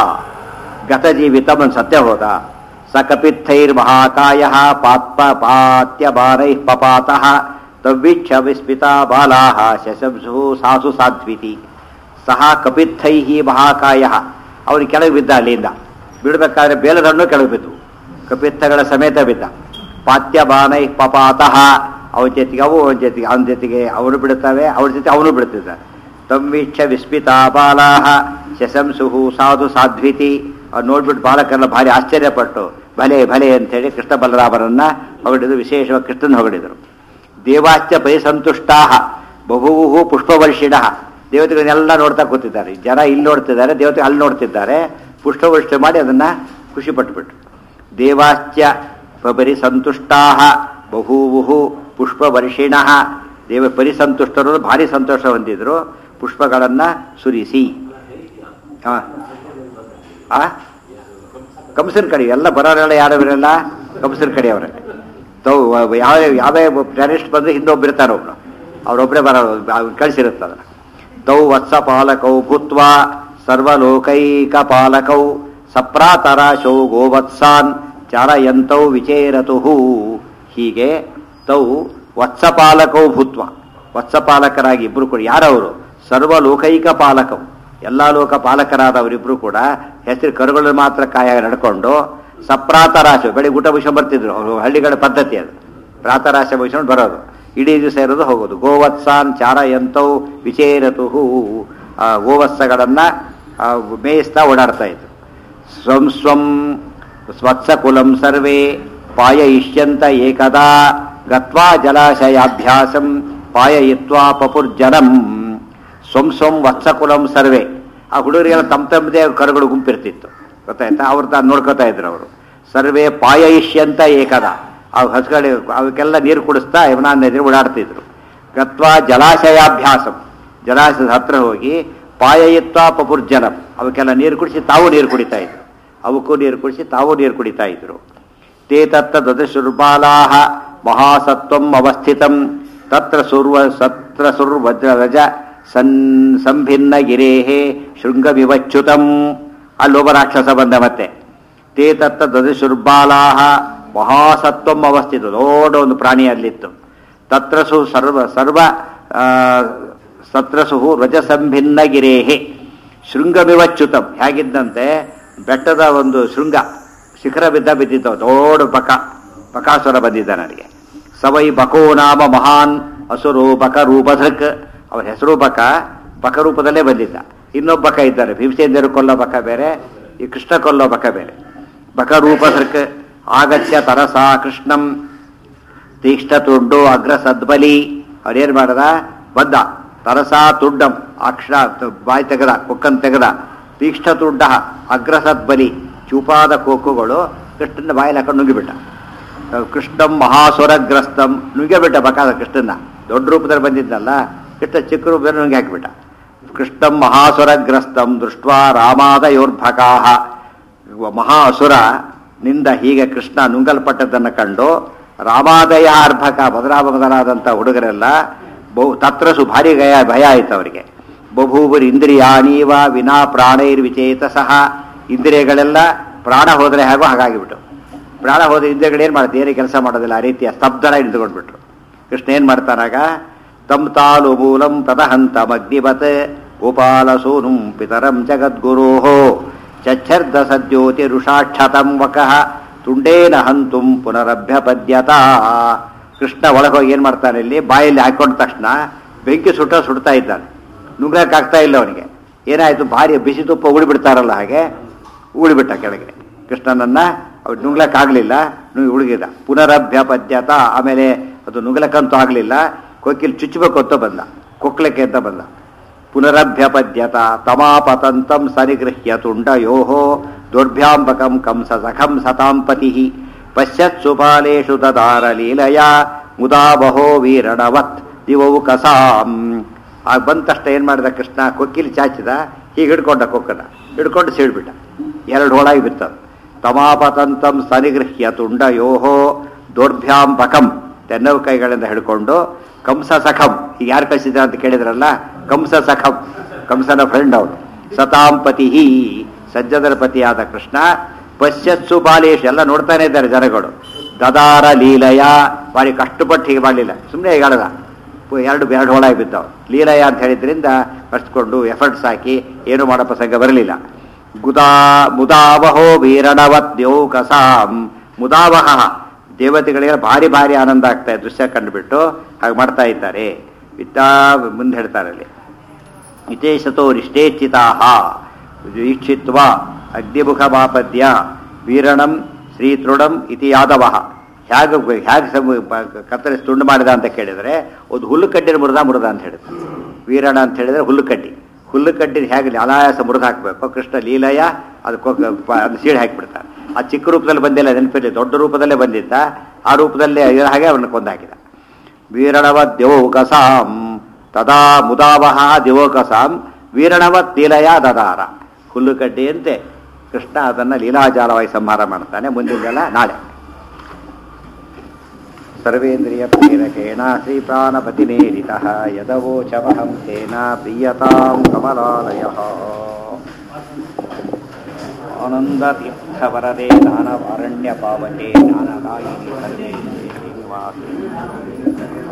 ಗತಜೀವಿತ ಒಂದು ಸತ್ಯ ಹೋದ ಸ ಕಪಿತ್ತೈರ್ ಮಹಾಕಾಯ ಪಾತ್ಪ ಪಾತ್ಯ ಬಾರೈ ಪಪಾತಃ ತವ್ವೀಕ್ಷ ವಿಸ್ಮಿತ ಬಾಲಾ ಶಶಂಸು ಸಾಸು ಸಾಧ್ವಿತಿ ಸಹ ಕಪಿತ್ತೈ ಮಹಾಕಾಯ ಅವನು ಕೆಳಗೆ ಬಿದ್ದ ಅಲ್ಲಿಂದ ಬಿಡಬೇಕಾದ್ರೆ ಬೇಲದಣ್ಣು ಕೆಳಗೆ ಬಿದ್ದು ಕಪಿತ್ತಗಳ ಸಮೇತ ಬಿದ್ದ ಪಾತ್ಯ ಬಾನೈ ಪಪಾತಃ ಅವನ ಜೊತೆಗೆ ಅವು ಅವನ ಜೊತೆಗೆ ಅವನ ಜೊತೆಗೆ ಅವನು ಬಿಡುತ್ತವೆ ಅವ್ರ ಜೊತೆ ಅವನು ಬಿಡುತ್ತಿದ್ದಾನೆ ತಮ್ವೀಕ್ಷ ವಿಸ್ಮಿತಾ ಬಾಲಾಹ ಶಶಂಸುಹು ಸಾಧು ಸಾಧ್ವಿತಿ ಅವ್ರು ನೋಡ್ಬಿಟ್ಟು ಬಾಲಕರೆಲ್ಲ ಭಾರಿ ಆಶ್ಚರ್ಯಪಟ್ಟು ಭಲೆ ಭಲೆ ಅಂತೇಳಿ ಕೃಷ್ಣ ಬಲರಾಮರನ್ನ ಹೊಗಳಿದ್ರು ವಿಶೇಷವಾಗಿ ಕೃಷ್ಣನ ಹೊಗಳಿದರು ದೇವಾಶ್ಚ ಪರಿಸಂತುಷ್ಟಾ ಬಹುವು ಪುಷ್ಪವರ್ಷಿಣ ದೇವತೆಗಳನ್ನೆಲ್ಲ ನೋಡ್ತಾ ಕೂತಿದ್ದಾರೆ ಜನ ಇಲ್ಲಿ ನೋಡ್ತಿದ್ದಾರೆ ದೇವತೆ ಅಲ್ಲಿ ನೋಡ್ತಿದ್ದಾರೆ ಪುಷ್ಪವೃಷ್ಟಿ ಮಾಡಿ ಅದನ್ನ ಖುಷಿ ಪಟ್ಟುಬಿಟ್ರು ದೇವಾಶ್ಚ ಪರಿಸಂತುಷ್ಟಾ ಬಹುವು ಪುಷ್ಪವರ್ಷಿಣ ದೇವ ಪರಿಸಂತುಷ್ಟರು ಭಾರಿ ಸಂತೋಷ ಹೊಂದಿದ್ರು ಪುಷ್ಪಗಳನ್ನ ಸುರಿಸಿ ಆ ಆ? ಕಂಸನ ಕಡೆ ಎಲ್ಲ ಬರೋರೆಲ್ಲ ಯಾರವರೆಲ್ಲ ಕಂಸನ ಕಡೆಯವರೇ ತಾವು ಯಾವ ಯಾವ ಟೆರರಿಸ್ಟ್ ಬಂದ್ರೆ ಹಿಂದೆ ಒಬ್ಬಿರ್ತಾರೆ ಒಬ್ರು ಅವ್ರೊಬ್ಬರೇ ಬರೋರು ಕಳಿಸಿರುತ್ತೆ ಅದನ್ನ ತೌ ವತ್ಸ ಪಾಲಕೌ ಭೂತ್ವ ಸರ್ವಲೋಕೈಕ ಪಾಲಕೌ ಸಪ್ರಾತರಾಶೌ ಗೋವತ್ಸಾನ್ ಚಾರಯಂತೌ ವಿಚೇರತು ಹೀಗೆ ತೌ ವತ್ಸಪಾಲಕೌ ಭೂತ್ವ ವತ್ಸಪಾಲಕರಾಗಿ ಇಬ್ರು ಕೂಡ ಯಾರವರು ಸರ್ವಲೋಕೈಕ ಪಾಲಕವು ಎಲ್ಲ ಲೋಕ ಪಾಲಕರಾದವರಿಬ್ರು ಕೂಡ ಹೆಸರು ಕರುಗಳು ಮಾತ್ರ ಕಾಯ ನಡ್ಕೊಂಡು ಸಪ್ರಾತರಾಶ ಬೆಳಿಗ್ಗೆ ಊಟ ಮುಗಿಸ್ಕೊಂಡು ಬರ್ತಿದ್ರು ಅವರು ಹಳ್ಳಿಗಳ ಪದ್ಧತಿ ಅದು ಪ್ರಾತರಾಶ ಮುಗಿಸ್ಕೊಂಡು ಬರೋದು ಇಡೀ ದಿವಸ ಇರೋದು ಹೋಗೋದು ಗೋವತ್ಸಾನ್ ಚಾರಯಂತೌ ವಿಚೇರತುಹು ಆ ಗೋವತ್ಸಗಳನ್ನು ಮೇಯಿಸ್ತಾ ಓಡಾಡ್ತಾ ಇದ್ರು ಸ್ವಂ ಸ್ವಂ ಸ್ವತ್ಸಕುಲಂ ಸರ್ವೇ ಪಾಯಯಿಷ್ಯಂತ ಏಕದಾ ಗತ್ವಾ ಜಲಾಶಯಾಭ್ಯಾಸಂ ಪಾಯಯಿತ್ವಾ ಪಪುರ್ಜನಂ ಸ್ವಂ ಸ್ವಂ ವತ್ಸಕುಲಂ ಸರ್ವೇ ಆ ಹುಡುಗರಿಗೆಲ್ಲ ತಮ್ಮ ತಮ್ಮದೇ ಕರುಗಳು ಗುಂಪಿರ್ತಿತ್ತು ಗೊತ್ತಾಯ್ತಾ ಅವ್ರು ತಾನು ನೋಡ್ಕೋತಾ ಇದ್ರು ಅವರು ಸರ್ವೇ ಪಾಯಯಿಷ್ಯಂತ ಏಕದ ಆ ಹಸುಗಳಿಗೆ ಅವಕ್ಕೆಲ್ಲ ನೀರು ಕುಡಿಸ್ತಾ ಯಮುನಾ ನದಿ ಓಡಾಡ್ತಿದ್ರು ಗತ್ವಾ ಜಲಾಶಯಾಭ್ಯಾಸಂ ಜಲಾಶಯದ ಹತ್ರ ಹೋಗಿ ಪಾಯಯಿತ್ವ ಪಪುರ್ಜನಂ ಅವಕ್ಕೆಲ್ಲ ನೀರು ಕುಡಿಸಿ ತಾವು ನೀರು ಕುಡಿತಾ ಇದ್ರು ಅವಕ್ಕೂ ನೀರು ಕುಡಿಸಿ ತಾವು ನೀರು ಕುಡಿತಾ ಇದ್ರು ತೇ ತತ್ತ ದದಶುರ್ಬಾಲಾಹ ಮಹಾಸತ್ವಂ ಅವಸ್ಥಿತಂ ತತ್ರ ಸುರ್ವ ಸತ್ರ ಸುರ್ವಜ್ರರಜ ಸನ್ ಸಂಭಿನ್ನ ಗಿರೇಹೇ ಶೃಂಗವಿವಚ್ಯುತಂ ಅಲ್ಲೊಬ್ಬ ರಾಕ್ಷಸ ಬಂದ ಮತ್ತೆ ತೇ ತತ್ತ ದದಶುರ್ಬಾಲಾಹ ಮಹಾಸತ್ವಂ ಅವಸ್ಥಿತ ದೊಡ್ಡ ಒಂದು ಪ್ರಾಣಿ ಅಲ್ಲಿತ್ತು ತತ್ರಸು ಸರ್ವ ಸರ್ವ ಆ, ಸತ್ರಸು ರಜಸಂಭಿನ್ನ ಗಿರೇಹೆ ಶೃಂಗಮಿವಚ್ಯುತಂ ಹೇಗಿದ್ದಂತೆ ಬೆಟ್ಟದ ಒಂದು ಶೃಂಗ ಶಿಖರ ಬಿದ್ದ ಬಿದ್ದಿತ್ತು ದೊಡ್ಡ ಬಕ ಬಕಾಸುರ ಬಂದಿದ್ದ ನನಗೆ ಸವೈ ಬಕೋ ನಾಮ ಮಹಾನ್ ಅಸುರು ಬಕ ರೂಪಧಕ್ ಅವರ ಹೆಸರು ಬಕ ಬಕ ರೂಪದಲ್ಲೇ ಬಂದಿದ್ದ ಇನ್ನೊಬ್ಬ ಬಕ ಇದ್ದಾರೆ ಭೀಮಸೇಂದ್ರ ಕೊಲ್ಲೋ ಬಕ ಬೇರೆ ಈ ಕೃಷ್ಣ ಕೊಲ್ಲೋ ಬಕ ಬೇರೆ ಬಕ ರೂಪಧಕ್ ಆಗತ್ಯ ತರಸ ಕೃಷ್ಣಂ ತೀಕ್ಷ್ಣ ತುಂಡು ಅಗ್ರ ಸದ್ಬಲಿ ಅವ್ರೇನ್ ಮಾಡದ ಬಂದ ತರಸ ತುಂಡಂ ಅಕ್ಷರ ಬಾಯಿ ತೆಗೆದ ಕೊಕ್ಕನ್ ತೆಗೆದ ತೀಕ್ಷ್ಣ ತುಂಡ ಅಗ್ರ ಸದ್ಬಲಿ ಚೂಪಾದ ಕೋಕುಗಳು ಕೃಷ್ಣನ ಬಾಯಲ್ಲಿ ಹಾಕೊಂಡು ನುಂಗಿಬಿಟ್ಟ ಕೃಷ್ಣಂ ಮಹಾಸುರಗ್ರಸ್ತಂ ನುಂಗಿಬಿಟ್ಟ ಬಕಾದ ಕೃಷ್ಣನ ದೊಡ್ಡ ರೂಪದಲ್ಲಿ ಬಂದಿದ್ದಲ್ಲ ಕೃಷ್ಣ ಚಿಕ್ಕ ರೂಪದಲ್ಲಿ ನುಂಗಿ ಹಾಕಿಬಿಟ್ಟ ಕೃಷ್ಣಂ ಮಹಾಸುರಗ್ರಸ್ತಂ ದೃಷ್ಟ ರಾಮಾದಯೋರ್ಭಕಾಹ ಮಹಾ ಅಸುರ ನಿಂದ ಹೀಗೆ ಕೃಷ್ಣ ನುಂಗಲ್ಪಟ್ಟದ್ದನ್ನು ಕಂಡು ರಾಮಾದಯ ಅರ್ಭಕ ಬದಲಾವ ಬದಲಾದಂಥ ಹುಡುಗರೆಲ್ಲ ಬಹು ತತ್ರಸು ಭಾರಿ ಗಯ ಭಯ ಆಯ್ತು ಅವರಿಗೆ ಬಭೂಬುರ್ ಇಂದ್ರಿಯಾನೀವ ವಿನಾ ಪ್ರಾಣೈರ್ವಿಚೇತ ಸಹ ಇಂದ್ರಿಯಗಳೆಲ್ಲ ಪ್ರಾಣ ಹೋದರೆ ಹೇಗೋ ಹಾಗಾಗಿಬಿಟ್ಟು ಪ್ರಾಣ ಹೋದ ಇಂದ್ರಿಯಗಳು ಏನು ಮಾಡುತ್ತೆ ಏನೇ ಕೆಲಸ ಮಾಡೋದಿಲ್ಲ ಆ ರೀತಿಯ ಸ್ತಬ್ಧನ ನಿಂತ್ಕೊಂಡ್ಬಿಟ್ರು ಕೃಷ್ಣ ಏನು ಮಾಡ್ತಾನಾಗ ತಂ ತಾಲು ಮೂಲಂ ತದಹಂತಮಗ್ನಿವತ್ ಗೋಪಾಲ ಸೋನುಂ ಪಿತರಂ ಜಗದ್ಗುರೋ ಚಚ್ಛರ್ದ ಸದ್ಯೋತಿ ಋಷಾಕ್ಷತಂ ವಕಃ ತುಂಡೇನ ಹಂತುಂ ಪುನರಭ್ಯಪದ್ಯತ ಕೃಷ್ಣ ಒಳಗೋಗಿ ಏನು ಮಾಡ್ತಾನೆ ಇಲ್ಲಿ ಬಾಯಲ್ಲಿ ಹಾಕೊಂಡ ತಕ್ಷಣ ಬೆಂಕಿ ಸುಟ್ಟ ಸುಡ್ತಾ ಇದ್ದಾನೆ ನುಗ್ಗಕ್ಕಾಗ್ತಾ ಇಲ್ಲ ಅವನಿಗೆ ಏನಾಯ್ತು ಭಾರಿ ಬಿಸಿ ತುಪ್ಪ ಉಳಿಬಿಡ್ತಾರಲ್ಲ ಹಾಗೆ ಉಳಿಬಿಟ್ಟ ಕೆಳಗೆ ಕೃಷ್ಣನನ್ನ ಅವ್ರು ನುಗ್ಲಕ್ಕಾಗಲಿಲ್ಲ ನುಗ್ಗಿ ಉಳುಗಿದ ಪುನರಭ್ಯಪದ್ಯತ ಆಮೇಲೆ ಅದು ನುಗ್ಲಕ್ಕಂತೂ ಆಗಲಿಲ್ಲ ಕೊಕ್ಕಿಲ್ ಚುಚ್ಚಬೇಕು ಅಂತ ಬಂದ ಕೊಕ್ಲಕ್ಕೆ ಅಂತ ಬಂದ ಪುನರಭ್ಯಪದ್ಯತ ತಮಾಪತಂತಂ ಸನಿಗೃಹ್ಯ ತುಂಡಯೋಹೋ ದೌರ್ಭ್ಯಾಂಬಕಂ ಕಂಸ ಸಖಂ ಸತಾಂಪತಿ ಪಶ್ಯತ್ ಸುಪಾಲೇಶು ದದಾರ ಲೀಲಯ ಮುದಾ ಬಹೋ ವೀರಣವತ್ ದಿವವು ಕಸಾಂ ಆಗ ಬಂದ ತಕ್ಷಣ ಏನು ಮಾಡಿದ ಕೃಷ್ಣ ಕೊಕ್ಕಿಲಿ ಚಾಚಿದ ಹೀಗೆ ಹಿಡ್ಕೊಂಡ ಕೊಕ್ಕನ ಹಿಡ್ಕೊಂಡು ಸೀಳ್ಬಿಟ್ಟ ಎರಡು ಹೋಳಾಗಿ ಬಿತ್ತದ ತಮಾಪತಂತಂ ಸನಿಗೃಹ್ಯ ತುಂಡಯೋಹೋ ದೌರ್ಭ್ಯಾಂಬಕಂ ತೆನ್ನವು ಕೈಗಳಿಂದ ಹಿಡ್ಕೊಂಡು ಕಂಸ ಸಖಂ ಈಗ ಯಾರು ಕಳಿಸಿದ ಅಂತ ಕೇಳಿದ್ರಲ್ಲ ಕಂಸ ಸಖಂ ಕಂಸನ ಫ್ರೆಂಡ್ ಅವನು ಸತಾಂಪತಿ ಸಜ್ಜದರ ಪತಿಯಾದ ಕೃಷ್ಣ ಪಶ್ಯತ್ಸು ಬಾಲೇಶ್ ಎಲ್ಲ ನೋಡ್ತಾನೆ ಇದ್ದಾರೆ ಜನಗಳು ದದಾರ ಲೀಲಯ ಬಾರಿ ಕಷ್ಟಪಟ್ಟು ಹೀಗೆ ಮಾಡಲಿಲ್ಲ ಸುಮ್ಮನೆ ಈಗ ಆಡದ ಎರಡು ಎರಡು ಹೋಳಾಗಿ ಬಿದ್ದವು ಲೀಲಯ ಅಂತ ಹೇಳಿದ್ರಿಂದ ಕಷ್ಟಕೊಂಡು ಎಫರ್ಟ್ಸ್ ಹಾಕಿ ಏನು ಮಾಡೋ ಪ್ರಸಂಗ ಬರಲಿಲ್ಲ ಗುದಾ ಮುದಾವಹೋ ವೀರಣವತ್ಯೌ ಕಸಾಂ ಮುದಾವಹ ದೇವತೆಗಳಿಗೆ ಭಾರಿ ಭಾರಿ ಆನಂದ ಆಗ್ತಾ ಇದೆ ದೃಶ್ಯ ಕಂಡುಬಿಟ್ಟು ಹಾಗೆ ಮಾಡ್ತಾ ಇದ್ದಾರೆ ಇತ್ತಾ ಮುಂದೆ ಹೇಳ್ತಾರೆ ಅಲ್ಲಿ ಇತೇಶತೋ ನಿಷ್ಠೇಚಿತಾಹ ಈಕ್ಷಿತ್ವ ಅಗ್ನಿಮುಖಮಾಪದ್ಯ ವೀರಣಂ ಶ್ರೀತೃಣಂ ಇತಿ ಯಾದವ ಹೇಗೆ ಹೇಗೆ ಸಮ ಕತ್ತರಿಸಿ ತುಂಡು ಮಾಡಿದ ಅಂತ ಕೇಳಿದರೆ ಒಂದು ಹುಲ್ಲು ಕಡ್ಡಿನ ಮುರಿದ ಮುರಿದ ಅಂತ ಹೇಳಿದ್ರು ವೀರಣ ಅಂತ ಹೇಳಿದ್ರೆ ಹುಲ್ಲು ಕಡ್ಡಿ ಹುಲ್ಲು ಕಡ್ಡಿ ಹೇಗೆ ಅನಾಯಾಸ ಮುರಿದು ಹಾಕಬೇಕು ಕೃಷ್ಣ ಲೀಲಯ ಅದಕ್ಕೆ ಅದು ಸೀಳು ಹಾಕಿಬಿಡ್ತಾನೆ ಆ ಚಿಕ್ಕ ರೂಪದಲ್ಲಿ ಬಂದಿಲ್ಲ ನೆನಪಿರಲಿ ದೊಡ್ಡ ರೂಪದಲ್ಲೇ ಬಂದಿದ್ದ ಆ ರೂಪದಲ್ಲೇ ಇರೋ ಹಾಗೆ ಅವನ್ನ ಕೊಂದಾಕಿದ ವೀರಣವ ದಿವೋಕಸಾಂ ತದಾ ಮುದಾವಹ ದಿವೋಕಸಾಂ ವೀರಣವತ್ ಲೀಲಯ ದದಾರ ಹುಲ್ಲು ಕಡ್ಡಿಯಂತೆ ಕೃಷ್ಣ ಅದನ್ನು ಲೀಲಾಜಾಲವಾಗಿ ಸಂಹಾರ ಮಾಡ್ತಾನೆ ಮುಂದಿನ ದಿನ ನಾಳೆ ಸರ್ವೇಂದ್ರಿಯ ಪ್ರೇರಕೇಣ ಶ್ರೀಪ್ರಾಣಪತಿನೇರಿತ ಯದವೋಚಮಹಂ ತೇನ ಪ್ರೀಯತಾಂ ಕಮಲಾಲಯ ಆನಂದತೀರ್ಥವರದೆ ದಾನವಾರಣ್ಯ ಪಾವತೆ ಜ್ಞಾನದಾಯಿನಿ ಸರ್ವೇ ಶ್ರೀನಿವಾಸಿ